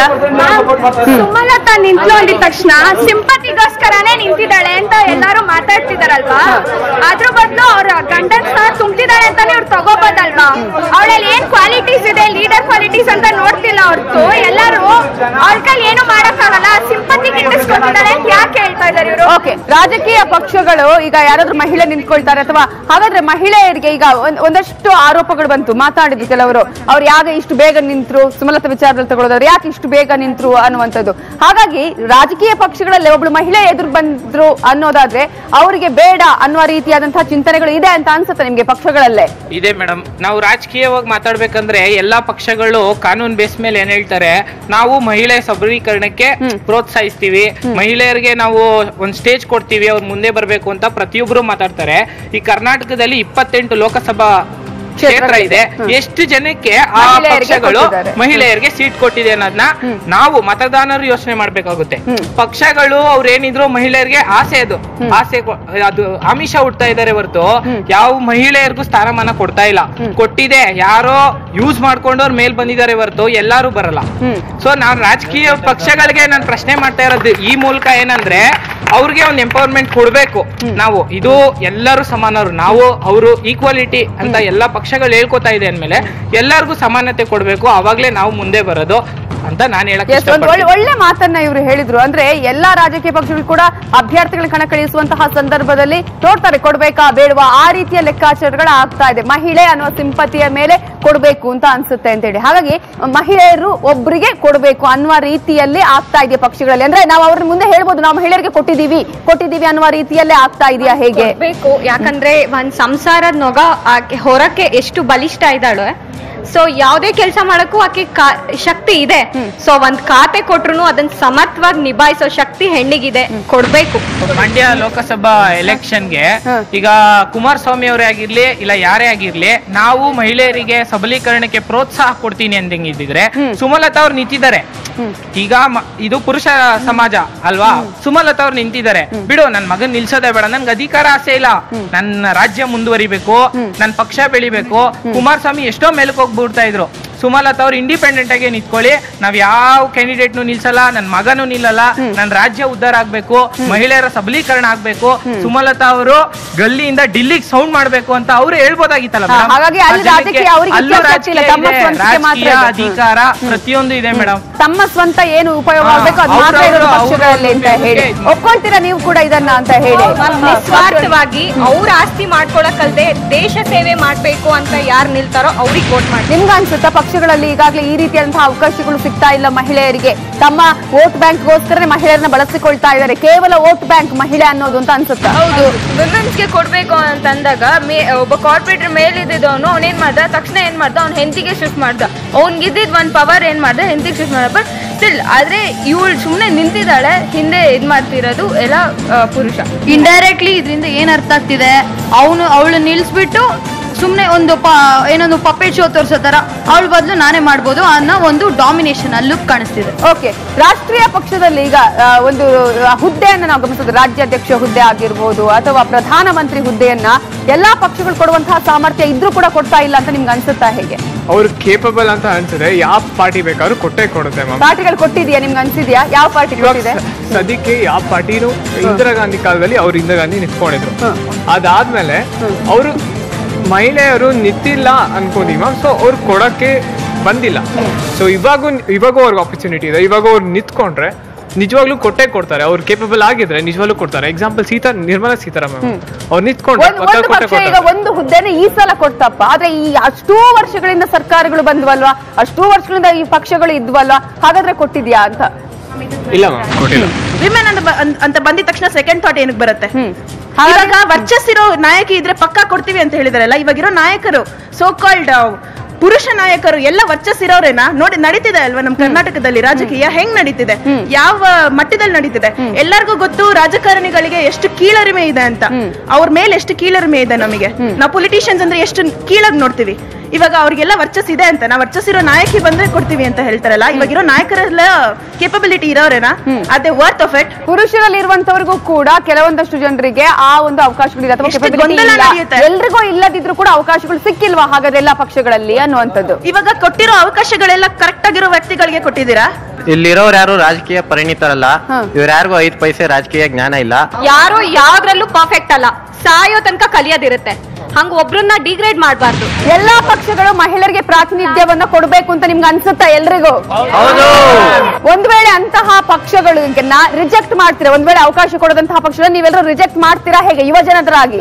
ಸುಮಲತಾ ನಿಂತ್ಲು ಅಂದಿದ ತಕ್ಷಣ ಸಿಂಪತಿಗೋಸ್ಕರನೇ ನಿಂತಿದ್ದಾಳೆ ಅಂತ ಎಲ್ಲಾರು ಮಾತಾಡ್ತಿದಾರಲ್ವಾ ಅದ್ರ ಬದಲು ಅವ್ರ ಗಂಡನ್ ಸಹ ತುಂಬ್ತಿದ್ದಾಳೆ ಅಂತಾನೆ ಅವ್ರು ತಗೋಬೋದಲ್ವಾ ಅವಳಲ್ಲಿ ಏನ್ ಕ್ವಾಲಿಟೀಸ್ ಇದೆ ಲೀಡರ್ ಕ್ವಾಲಿಟೀಸ್ ಅಂತ ನೋಡ್ತಿಲ್ಲ ಹೊರ್ತು ಎಲ್ಲರೂ ಅವ್ರ ಕೈಲಿ ಏನು ಮಾಡಕ್ಕಾಗಲ್ಲ ಸಿಂಪತಿ ಗಿಟ್ಟಿಸ್ಕೊತಿದ್ದಾಳೆ ಅಂತ ಯಾಕೆ ಹೇಳ್ತಾ ಇದಾರೆ ಇವರು ಓಕೆ ರಾಜಕೀಯ ಪಕ್ಷಗಳು ಈಗ ಯಾರಾದ್ರೂ ಮಹಿಳೆ ನಿಂತ್ಕೊಳ್ತಾರೆ ಅಥವಾ ಹಾಗಾದ್ರೆ ಮಹಿಳೆಯರಿಗೆ ಈಗ ಒಂದ್- ಒಂದಷ್ಟು ಆರೋಪಗಳು ಬಂತು ಮಾತಾಡಿದ್ರು ಕೆಲವರು ಅವ್ರು ಯಾಕೆ ಇಷ್ಟು ಬೇಗ ನಿಂತ್ರು ಸುಮಲತಾ ವಿಚಾರದಲ್ಲಿ ತಗೊಳ್ಳೋದವ್ರು ಯಾಕೆ ಇಷ್ಟು ಬೇಗ ನಿಂತ್ರು ಅನ್ನುವಂಥದ್ದು ಹಾಗಾಗಿ ರಾಜಕೀಯ ಪಕ್ಷಗಳಲ್ಲಿ ಒಬ್ಳು ಮಹಿಳೆ ಎದುರು ಬಂದ್ರು ಅನ್ನೋದಾದ್ರೆ ಅವರಿಗೆ ಬೇಡ ಅನ್ನುವ ರೀತಿಯಾದಂತಹ ಚಿಂತನೆಗಳು ಇದೆ ಅಂತ ಅನ್ಸುತ್ತೆ ನಿಮ್ಗೆ ಪಕ್ಷಗಳಲ್ಲೇ ಇದೆ ಮೇಡಮ್ ನಾವು ರಾಜಕೀಯವಾಗಿ ಮಾತಾಡ್ಬೇಕಂದ್ರೆ ಎಲ್ಲಾ ಪಕ್ಷಗಳು ಕಾನೂನು ಬೇಸ್ ಮೇಲೆ ಏನ್ ಹೇಳ್ತಾರೆ ನಾವು ಮಹಿಳೆ ಸಬಲೀಕರಣಕ್ಕೆ ಪ್ರೋತ್ಸಾಹಿಸ್ತೀವಿ ಮಹಿಳೆಯರಿಗೆ ನಾವು ಒಂದ್ ಸ್ಟೇಜ್ ಕೊಡ್ತೀವಿ ಅವ್ರು ಮುಂದೆ ಬರಬೇಕು ಅಂತ ಪ್ರತಿಯೊಬ್ಬರು ಮಾತಾಡ್ತಾರೆ ಈ ಕರ್ನಾಟಕದಲ್ಲಿ ಇಪ್ಪತ್ತೆಂಟು ಲೋಕಸಭಾ ಕ್ಷೇತ್ರ ಇದೆ ಎಷ್ಟು ಜನಕ್ಕೆ ಆ ಮಹಿಳೆಯರಿಗೆ ಪಕ್ಷಗಳು ಕೊಟ್ಟಿದ್ದಾರೆ. ಮಹಿಳೆಯರಿಗೆ ಸೀಟ್ ಕೊಟ್ಟಿದೆ ಅನ್ನೋದನ್ನ ನಾವು ಮತದಾನರು ಯೋಚನೆ ಮಾಡ್ಬೇಕಾಗುತ್ತೆ ಪಕ್ಷಗಳು ಅವ್ರೇನಿದ್ರು ಮಹಿಳೆಯರಿಗೆ ಆಸೆ ಅದು ಆಸೆ ಕೊ- ಅದು ಆಮಿಷ ಹುಡ್ತಾ ಇದ್ದಾರೆ ಹೊರತು ಯಾವ ಮಹಿಳೆಯರಿಗೂ ಸ್ಥಾನಮಾನ ಕೊಡ್ತಾ ಇಲ್ಲ ಕೊಟ್ಟಿದೆ ಯಾರೋ ಯೂಸ್ ಮಾಡ್ಕೊಂಡು ಅವ್ರ ಮೇಲ್ ಬಂದಿದ್ದಾರೆ ಹೊರತು ಎಲ್ಲಾರು ಬರಲ್ಲ ಸೊ ನಾನ್ ರಾಜಕೀಯ ಪಕ್ಷಗಳಿಗೆ ನಾನು ಪ್ರಶ್ನೆ ಮಾಡ್ತಾ ಇರೋದು ಈ ಮೂಲಕ ಏನಂದ್ರೆ ಅವ್ರಿಗೆ ಒಂದು ಎಂಪವರ್ಮೆಂಟ್ ಕೊಡ್ಬೇಕು ನಾವು ಇದು ಎಲ್ಲರೂ ಸಮಾನರು ನಾವು ಅವರು ಈಕ್ವಾಲಿಟಿ ಅಂತ ಎಲ್ಲಾ ಪಕ್ಷಗಳು ಹೇಳ್ಕೊತಾ ಇದೆ ಅಂದ್ಮೇಲೆ ಎಲ್ಲರಿಗೂ ಸಮಾನತೆ ಕೊಡ್ಬೇಕು ಅವಾಗ್ಲೇ ನಾವು ಮುಂದೆ ಬರೋದು ಅಂತ ನಾನು ಹೇಳಕ್ ಎಸ್ ಒಂದು ಒಳ್ಳೆ ಇಷ್ಟಪಡ್ತೀನಿ ಒಳ್ಳೆ ಮಾತನ್ನ ಇವರು ಹೇಳಿದ್ರು ಅಂದ್ರೆ ಎಲ್ಲಾ ರಾಜಕೀಯ ಪಕ್ಷಗಳು ಕೂಡ ಅಭ್ಯರ್ಥಿಗಳ ಕಣಕ್ಕಿಳಿಸುವಂತಹ ಸಂದರ್ಭದಲ್ಲಿ ನೋಡ್ತಾರೆ ಕೊಡ್ಬೇಕಾ ಬೇಡವಾ ಆ ರೀತಿಯ ಲೆಕ್ಕಾಚಾರಗಳು ಆಗ್ತಾ ಇದೆ ಮಹಿಳೆ ಅನ್ನುವ ಸಿಂಪತಿಯ ಮೇಲೆ ಕೊಡ್ಬೇಕು ಅಂತ ಅನ್ಸುತ್ತೆ ಅಂತ ಹೇಳಿ ಹಾಗಾಗಿ ಮಹಿಳೆಯರು ಒಬ್ಬರಿಗೆ ಕೊಡ್ಬೇಕು ಅನ್ನುವ ರೀತಿಯಲ್ಲಿ ಆಗ್ತಾ ಇದೆಯಾ ಪಕ್ಷಗಳಲ್ಲಿ ಅಂದ್ರೆ ನಾವು ಅವ್ರ ಮುಂದೆ ಹೇಳ್ಬೋದು ನಾವು ಮಹಿಳೆಯರಿಗೆ ಕೊಟ್ಟಿದೀವಿ ಕೊಟ್ಟಿದೀವಿ ಅನ್ನುವ ರೀತಿಯಲ್ಲೇ ಆಗ್ತಾ ಇದೆಯಾ ಹೇಗೆ ಬೇಕು ಯಾಕಂದ್ರೆ ಒಂದ್ ಸಂಸಾರದ ನೊಗ ಆಕೆ ಹೊರಕ್ಕೆ ಎಷ್ಟು ಬಲಿಷ್ಠ ಇದ್ದಾಳೆ ಸೊ ಯಾವುದೇ ಕೆಲಸ ಮಾಡಕ್ಕೂ ಆಕೆ ಕಾ- ಶಕ್ತಿ ಇದೆ ಸೊ ಒಂದ್ ಖಾತೆ ಕೊಟ್ರು ಅದನ್ನ ಸಮರ್ಥವಾಗಿ ನಿಭಾಯಿಸೋ ಶಕ್ತಿ ಹೆಣ್ಣಿಗಿದೆ ಕೊಡ್ಬೇಕು ಮಂಡ್ಯ ಲೋಕಸಭಾ ಎಲೆಕ್ಷನ್ಗೆ ಈಗ ಕುಮಾರಸ್ವಾಮಿ ಅವರೇ ಆಗಿರ್ಲಿ ಇಲ್ಲ ಯಾರೇ ಆಗಿರ್ಲಿ ನಾವು ಮಹಿಳೆಯರಿಗೆ ಸಬಲೀಕರಣಕ್ಕೆ ಪ್ರೋತ್ಸಾಹ ಕೊಡ್ತೀನಿ ಅಂದಂಗಿದ್ರೆ ಸುಮಲತಾ ಅವ್ರು ನಿಂತಿದ್ದಾರೆ ಈಗ ಮ- ಇದು ಪುರುಷ ಸಮಾಜ ಅಲ್ವಾ ಸುಮಲತಾ ಅವ್ರು ನಿಂತಿದ್ದಾರೆ ಬಿಡು ನನ್ ಮಗನ್ ನಿಲ್ಸೋದೇ ಬೇಡ ನನ್ಗೆ ಅಧಿಕಾರ ಆಸೆ ಇಲ್ಲ ನನ್ನ ರಾಜ್ಯ ಮುಂದುವರಿಬೇಕು ನನ್ ಪಕ್ಷ ಬೆಳಿಬೇಕು ಕುಮಾರಸ್ವಾಮಿ ಎಷ್ಟೋ ಮೇಲಕ್ಕೆ ಹೋಗ್ಬಿಡ್ತಾ ಇದ್ರು ಸುಮಲತಾ ಅವ್ರು ಇಂಡಿಪೆಂಡೆಂಟ್ ಆಗಿ ನಿಂತ್ಕೊಳ್ಳಿ ನಾವ್ ಯಾವ ಕ್ಯಾಂಡಿಡೇಟ್ ನಿಲ್ಸಲ್ಲ ನನ್ ಮಗನೂ ನಿಲ್ಲಲ್ಲ ನನ್ ರಾಜ್ಯ ಉದ್ಧಾರ ಆಗ್ಬೇಕು ಮಹಿಳೆಯರ ಸಬಲೀಕರಣ ಆಗ್ಬೇಕು ಸುಮಲತಾ ಅವರು ಗಲ್ಲಿಯಿಂದ ಡಿಲ್ಲಿಗೆ ಸೌಂಡ್ ಮಾಡ್ಬೇಕು ಅಂತ ಅವ್ರು ಹೇಳ್ಬೋದಾಗಿತ್ತಲ್ಲ ಹಾ, madam? ಹಾಗಾಗಿ ಅಲ್ಲಿ ಆ ಜನಕ್ಕೆ ರಾಜಕೀಯ ಅವ್ರಿಗೆ ಅಲ್ಲೂ ಇತಿಹಾಸ ಇಲ್ಲ, ರಾಜಕೀಯ ತಮ್ಮ ಇದೆ, ಸ್ವಂತಕ್ಕೆ ಮಾತ್ರ ರಾಜಕೀಯ ಇದೆ. ಅಧಿಕಾರ ಪ್ರತಿಯೊಂದು ಇದೆ ಮೇಡಮ್ ತಮ್ಮ ಸ್ವಂತ ಏನು ಉಪಯೋಗ ಹಾ, ಆಗ್ಬೇಕು ಅದು ಅವ್ರು- ಮಾತ್ರ ಇರೋದು ಅವ್ರು- ಪಕ್ಷಗಳಲ್ಲಿ ಅಂತ ಅವ್ರು ಹೇಳಿ ಅವ್ರಿಗೆ- ಒಪ್ಕೊಳ್ತೀರಾ ನೀವು ಕೂಡ ಇದನ್ನ ಅಂತ ಹೇಳಿ ನಿಸ್ವಾರ್ಥವಾಗಿ ಅವ್ರ ಆಸ್ತಿ ಮಾಡ್ಕೊಳಕ್ಕಲ್ದೆ ದೇಶ ಸೇವೆ ಮಾಡ್ಬೇಕು ಅಂತ ಯಾರು ನಿಲ್ತಾರೋ ಅವ್ರಿಗೆ ವೋಟ್ ಮಾಡಿ ನಿಮ್ಗೆ ಅನ್ಸುತ್ತಾ ಪಕ್ಷಗಳಲ್ಲಿ ಈಗಾಗಲೇ ಈ ರೀತಿಯಾದಂತಹ ಅವಕಾಶಗಳು ಸಿಗ್ತಾ ಇಲ್ಲ ಮಹಿಳೆಯರಿಗೆ ತಮ್ಮ ವೋಟ್ ಬ್ಯಾಂಕ್ಗೋಸ್ಕರನೇ ಮಹಿಳೆಯರನ್ನ ಬಳಸಿಕೊಳ್ತಾ ಇದ್ದಾರೆ ಕೇವಲ ವೋಟ್ ಬ್ಯಾಂಕ್ ಮಹಿಳೆ ಅನ್ನೋದು ಅಂತ ಅನ್ಸುತ್ತಾ ಹೌದು ಗೆ ಕೊಡ್ಬೇಕು ಅಂತ ಅಂದಾಗ ಮೇ ಒಬ್ಬ ಕಾರ್ಪೊರೇಟರ್ ಮೇಲಿದ್ದವನು ಅವ್ನು ಏನ್ ಮಾಡ್ದ ತಕ್ಷಣ ಏನ್ ಮಾಡ್ದ ಅವ್ನ ಹೆಂಡತಿಗೆ ಶಿಫ್ಟ್ ಮಾಡ್ದ ಅವ್ನಿಗೆ ಇದ್ದಿದ್ ಒಂದ್ ಪವರ್ ಏನ್ ಮಾಡ್ದ ಹೆಂಡತಿಗೆ ಶಿಫ್ಟ್ ಮಾಡ್ದ ಬಟ್ ಸ್ಟಿಲ್ ಆದ್ರೆ ಇವಳು ಸುಮ್ನೆ ನಿಂತಿದ್ದಾಳೆ ಹಿಂದೆ ಇದ್ ಮಾಡ್ತಿರೋದು ಎಲ್ಲ ಆ, ಪುರುಷ ಇಂಡೈರೆಕ್ಟ್ಲಿ ಇದರಿಂದ ಏನ್ ಅರ್ಥ ಆಗ್ತಿದೆ ಅವನು ಅವಳು ನಿಲ್ಸ್ಬಿಟ್ಟು ಸುಮ್ನೆ ಒಂದು ಪ ಏನೊಂದು ಪಪೆಟ್ ಶೋ ತೋರ್ಸೋ ತರ ಅವಳ ಬದಲು ನಾನೇ ಮಾಡ್ಬೋದು ಅನ್ನೋ ಒಂದು ಡಾಮಿನೇಷನ್ ಅಲ್ಲೂ ಕಾಣಿಸ್ತಿದೆ ಓಕೆ ರಾಷ್ಟ್ರೀಯ ಪಕ್ಷದಲ್ಲಿ ಈಗ ಆ, ಒಂದು ಆ, ಹುದ್ದೆಯನ್ನ ನಾವು ಗಮನಿಸೋದು ರಾಜ್ಯಾಧ್ಯಕ್ಷ ಹುದ್ದೆ ಆಗಿರ್ಬೋದು ಅಥವಾ ಪ್ರಧಾನಮಂತ್ರಿ ಹುದ್ದೆಯನ್ನ ಎಲ್ಲಾ ಪಕ್ಷಗಳು ಕೊಡುವಂತಹ ಸಾಮರ್ಥ್ಯ ಇದ್ರೂ ಕೂಡ ಕೊಡ್ತಾ ಇಲ್ಲ ಅಂತ ನಿಮ್ಗೆ ಅನ್ಸುತ್ತಾ ಹೇಗೆ ಅವ್ರು ಕೇಪಬಲ್ ಅಂತ ಅನ್ಸಿದ್ರೆ ಯಾವ ಪಾರ್ಟಿ ಬೇಕಾದ್ರೂ ಕೊಟ್ಟೆ ಕೊಡುತ್ತೆ ಮ್ಯಾಮ್ ಪಾರ್ಟಿಗಳು ಕೊಟ್ಟಿದ್ಯಾ ನಿಮ್ಗೆ ಅನ್ಸಿದ್ಯಾ ಯಾವ ಪಾರ್ಟಿ ಇವಾಗ ಕೊಟ್ಟಿದೆ ಸ- ಸದ್ಯಕ್ಕೆ ಯಾವ ಪಾರ್ಟಿನೂ ಇಂದಿರಾ ಗಾಂಧಿ ಕಾಲದಲ್ಲಿ ಅವ್ರು ಇಂದಿರಾ ಗಾಂಧಿ ನಿಂತ್ಕೊಂಡಿದ್ರು ಅದಾದ್ಮೇಲೆ ಅವರು ಮಹಿಳೆಯರು ನಿಂತಿಲ್ಲ ಅನ್ಕೋದಿ ಮ್ಯಾಮ್ ಸೊ ಅವ್ರು ಕೊಡಕ್ಕೆ ಬಂದಿಲ್ಲ ಸೊ ಇವಾಗೂ ಇವಾಗೂ ಅವ್ರಿಗೆ ಆಪರ್ಚುನಿಟಿ ಇದೆ ಇವಾಗ ಅವ್ರು ನಿಂತ್ಕೊಂಡ್ರೆ ನಿಜವಾಗ್ಲೂ ಕೊಟ್ಟೆ ಕೊಡ್ತಾರೆ ಅವ್ರು ಕೇಪಬಲ್ ಆಗಿದ್ರೆ ನಿಜವಾಗ್ಲೂ ಕೊಡ್ತಾರೆ ಎಕ್ಸಾಂಪಲ್ ಸೀತಾ ನಿರ್ಮಲಾ ಸೀತಾರಾಮನ್ ಅವ್ರು ನಿಂತ್ಕೊಂಡ್ರೆ ಒಂದು ಪಕ್ಕ ಒಂದು ಕೊಟ್ಟೆ ಪಕ್ಷ ಈಗ ಕೊಡ್ತಾರೆ ಒಂದು ಹುದ್ದೆನ ಈ ಸಲ ಕೊಡ್ತಪ್ಪ ಆದ್ರೆ ಈ ಅಷ್ಟೂ ವರ್ಷಗಳಿಂದ ಸರ್ಕಾರಗಳು ಬಂದ್ವಲ್ವಾ ಅಷ್ಟೂ ವರ್ಷಗಳಿಂದ ಈ ಪಕ್ಷಗಳು ಇದ್ವಲ್ವಾ ಹಾಗಾದ್ರೆ ಕೊಟ್ಟಿದ್ಯಾ ಅಂತ ಇಲ್ಲ ಮ್ಯಾಮ್ ಕೊಟ್ಟಿಲ್ಲ ವಿಮೆನ್ ಅಂತ ಬ- ಅಂತ- ಅಂತ ಬಂದಿದ ತಕ್ಷಣ ಸೆಕೆಂಡ್ ಥಾಟ್ ಏನಕ್ಕೆ ಬರುತ್ತೆ ಇವಾಗ ವರ್ಚಸ್ಸಿರೋ ನಾಯಕಿ ಇದ್ರೆ ಪಕ್ಕಾ ಕೊಡ್ತೀವಿ ಅಂತ ಹೇಳಿದಾರಲ್ಲ ಇವಾಗಿರೋ ನಾಯಕರು ಸೋ ಕಾಲ್ಡ್ ಪುರುಷ ನಾಯಕರು ಎಲ್ಲ ವರ್ಚಸ್ಸಿರೋರೇನಾ ನೋಡಿ ನಡೀತಿದೆ ಅಲ್ವಾ ನಮ್ಮ ಕರ್ನಾಟಕದಲ್ಲಿ ರಾಜಕೀಯ ಹೆಂಗ್ ನಡೀತಿದೆ ಯಾವ ಮಟ್ಟದಲ್ಲಿ ನಡೀತಿದೆ ಎಲ್ಲರಿಗೂ ಗೊತ್ತು ರಾಜಕಾರಣಿಗಳಿಗೆ ಎಷ್ಟು ಕೀಳರಿಮೆ ಇದೆ ಅಂತ ಅವ್ರ ಮೇಲೆ ಎಷ್ಟು ಕೀಳರಿಮೆ ಇದೆ ನಮಗೆ ನಾವು ಪೊಲಿಟಿಷಿಯನ್ಸ್ ಅಂದ್ರೆ ಎಷ್ಟು ಕೀಳಾಗಿ ನೋಡ್ತೀವಿ ಇವಾಗ ಅವ್ರಿಗೆಲ್ಲ ವರ್ಚಸ್ ಇದೆ ಅಂತ ನಾವು ವರ್ಚಸ್ಸಿರೋ ನಾಯಕಿ ಬಂದ್ರೆ ಕೊಡ್ತೀವಿ ಅಂತ ಹೇಳ್ತಾರಲ್ಲ ಇವಾಗಿರೋ ನಾಯಕರೆಲ್ಲ ಕೇಪಬಿಲಿಟಿ ಇರೋರೇನಾ ಅದೇ ವರ್ತ್ ಆಫ್ ಇಟ್ ಪುರುಷರಲ್ಲಿರುವಂತವ್ರಿಗೂ ಕೂಡ ಕೆಲವೊಂದಷ್ಟು ಜನರಿಗೆ ಆ ಒಂದು ಅವಕಾಶಗಳಿದೆ ಅಥವಾ ಎಷ್ಟು capability ಗೊಂದಲ ಇಲ್ಲ. ನಡೆಯುತ್ತೆ. ಎಲ್ರಿಗೂ ಇಲ್ಲದಿದ್ರು ಕೂಡ ಅವಕಾಶಗಳು ಸಿಕ್ಕಿಲ್ವಾ ಹಾಗಾದೆಲ್ಲ ಪಕ್ಷಗಳಲ್ಲಿ ಅನ್ನುವಂಥದ್ದು ಇವಾಗ ಕೊಟ್ಟಿರೋ ಅವಕಾಶಗಳೆಲ್ಲ ಕರೆಕ್ಟ್ ಆಗಿರೋ ವ್ಯಕ್ತಿಗಳಿಗೆ ಕೊಟ್ಟಿದ್ದೀರಾ ಇಲ್ಲಿರೋರು ಯಾರು ರಾಜಕೀಯ ಪರಿಣಿತರಲ್ಲ ಇವ್ರ ಯಾರಿಗೂ ಐದ್ ಪೈಸೆ ರಾಜಕೀಯ ಜ್ಞಾನ ಇಲ್ಲ ಯಾರು ಯಾವ್ದ್ರಲ್ಲೂ ಪರ್ಫೆಕ್ಟ್ ಅಲ್ಲ ಸಾಯೋ ತನಕ ಕಲಿಯೋದಿರುತ್ತೆ ಹಂಗ ಒಬ್ರನ್ನ ಡಿಗ್ರೇಡ್ ಮಾಡಬಾರ್ದು ಎಲ್ಲಾ ಪಕ್ಷಗಳು ಮಹಿಳೆಯರಿಗೆ ಪ್ರಾತಿನಿಧ್ಯವನ್ನ ಕೊಡಬೇಕು ಅಂತ ನಿಮ್ಗೆ ಅನ್ಸುತ್ತಾ ಎಲ್ರಿಗೂ ಒಂದ್ ವೇಳೆ ಅಂತಹ ಪಕ್ಷಗಳನ್ನ ರಿಜೆಕ್ಟ್ ಮಾಡ್ತೀರಾ ಒಂದ್ ವೇಳೆ ಅವಕಾಶ ಕೊಡದಂತಹ ಪಕ್ಷಗಳನ್ನ ನೀವೆಲ್ಲರೂ ರಿಜೆಕ್ಟ್ ಮಾಡ್ತೀರಾ ಹೇಗೆ ಯುವ ಜನರಾಗಿ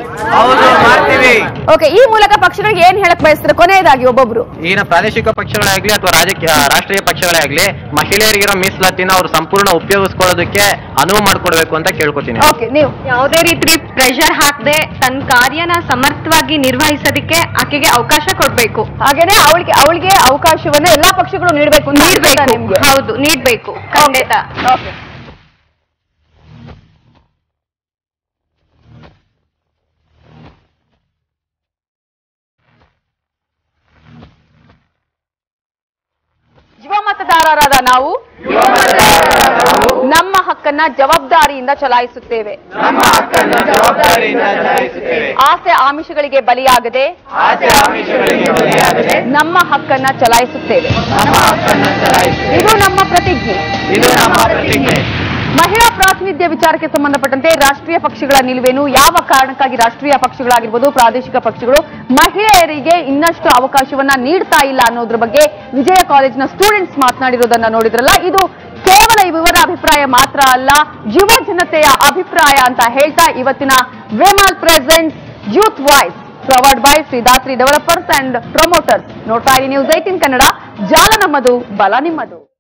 ಓಕೆ ಈ ಮೂಲಕ ಪಕ್ಷಗಳಿಗೆ ಏನ್ ಹೇಳಕ್ ಬಯಸ್ತೀರಾ ಕೊನೆಯದಾಗಿ ಒಬ್ಬೊಬ್ರು ಈಗಿನ ಪ್ರಾದೇಶಿಕ ಪಕ್ಷಗಳೇ ಆಗ್ಲಿ ಅಥವಾ ರಾಜಕೀಯ ರಾಷ್ಟ್ರೀಯ ಪಕ್ಷಗಳೇ ಆಗ್ಲಿ ಮಹಿಳೆಯರಿಗಿರೋ ಮೀಸಲಾತಿನ ಅವ್ರು ಸಂಪೂರ್ಣ ಉಪಯೋಗಿಸ್ಕೊಳ್ಳೋದಕ್ಕೆ ಅನುವು ಮಾಡ್ಕೊಡ್ಬೇಕು ಅಂತ ಕೇಳ್ಕೊತೀನಿ ಓಕೆ ನೀವು ಯಾವುದೇ ರೀತಿ ಪ್ರೆಷರ್ ಹಾಕದೆ ತನ್ನ ಕಾರ್ಯನ ಸಮರ್ಥವಾಗಿ ನಿರ್ವಹಿಸೋದಕ್ಕೆ ಆಕೆಗೆ ಅವಕಾಶ ಕೊಡ್ಬೇಕು ಹಾಗೇನೆ ಅವಳಿಗೆ ಅವಳಿಗೆ ಅವಕಾಶವನ್ನ ಎಲ್ಲಾ ಪಕ್ಷಗಳು ನೀಡಬೇಕು ಅಂತ ಅನ್ಸುತ್ತಾ ನಿಮ್ಗೆ ಹೌದು ನೀಡ್ಬೇಕು ಖಂಡಿತ ಓಕೆ ಯುವ ಮತದಾರರಾದ ನಾವು ನಮ್ಮ ಹಕ್ಕನ್ನ ಜವಾಬ್ದಾರಿಯಿಂದ ಚಲಾಯಿಸುತ್ತೇವೆ ಆಸೆ ಆಮಿಷಗಳಿಗೆ ಬಲಿಯಾಗದೆ ನಮ್ಮ ಹಕ್ಕನ್ನ ಚಲಾಯಿಸುತ್ತೇವೆ ಇದು ನಮ್ಮ ಪ್ರತಿಜ್ಞೆ ಮಹಿಳಾ ಪ್ರಾತಿನಿಧ್ಯ ವಿಚಾರಕ್ಕೆ ಸಂಬಂಧಪಟ್ಟಂತೆ ರಾಷ್ಟ್ರೀಯ ಪಕ್ಷಗಳ ನಿಲುವೇನು ಯಾವ ಕಾರಣಕ್ಕಾಗಿ ರಾಷ್ಟ್ರೀಯ ಪಕ್ಷಗಳಾಗಿರ್ಬೋದು ಪ್ರಾದೇಶಿಕ ಪಕ್ಷಗಳು ಮಹಿಳೆಯರಿಗೆ ಇನ್ನಷ್ಟು ಅವಕಾಶವನ್ನ ನೀಡ್ತಾ ಇಲ್ಲ ಅನ್ನೋದ್ರ ಬಗ್ಗೆ ವಿಜಯ ಕಾಲೇಜಿನ ಸ್ಟೂಡೆಂಟ್ಸ್ ಮಾತನಾಡಿರೋದನ್ನ ನೋಡಿದ್ರಲ್ಲ ಇದು ಕೇವಲ ಇವರ ಅಭಿಪ್ರಾಯ ಮಾತ್ರ ಅಲ್ಲ ಯುವ ಜನತೆಯ ಅಭಿಪ್ರಾಯ ಅಂತ ಹೇಳ್ತಾ ಇವತ್ತಿನ V Mall present youth voice powered by Sridhatri developers and promoters ನೋಡ್ತಾ ಇರಿ ನ್ಯೂಸ್ ಏಟಿನ್ ಕನ್ನಡ ಜಾಲ ನಮ್ಮದು ಬಲ ನಿಮ್ಮದು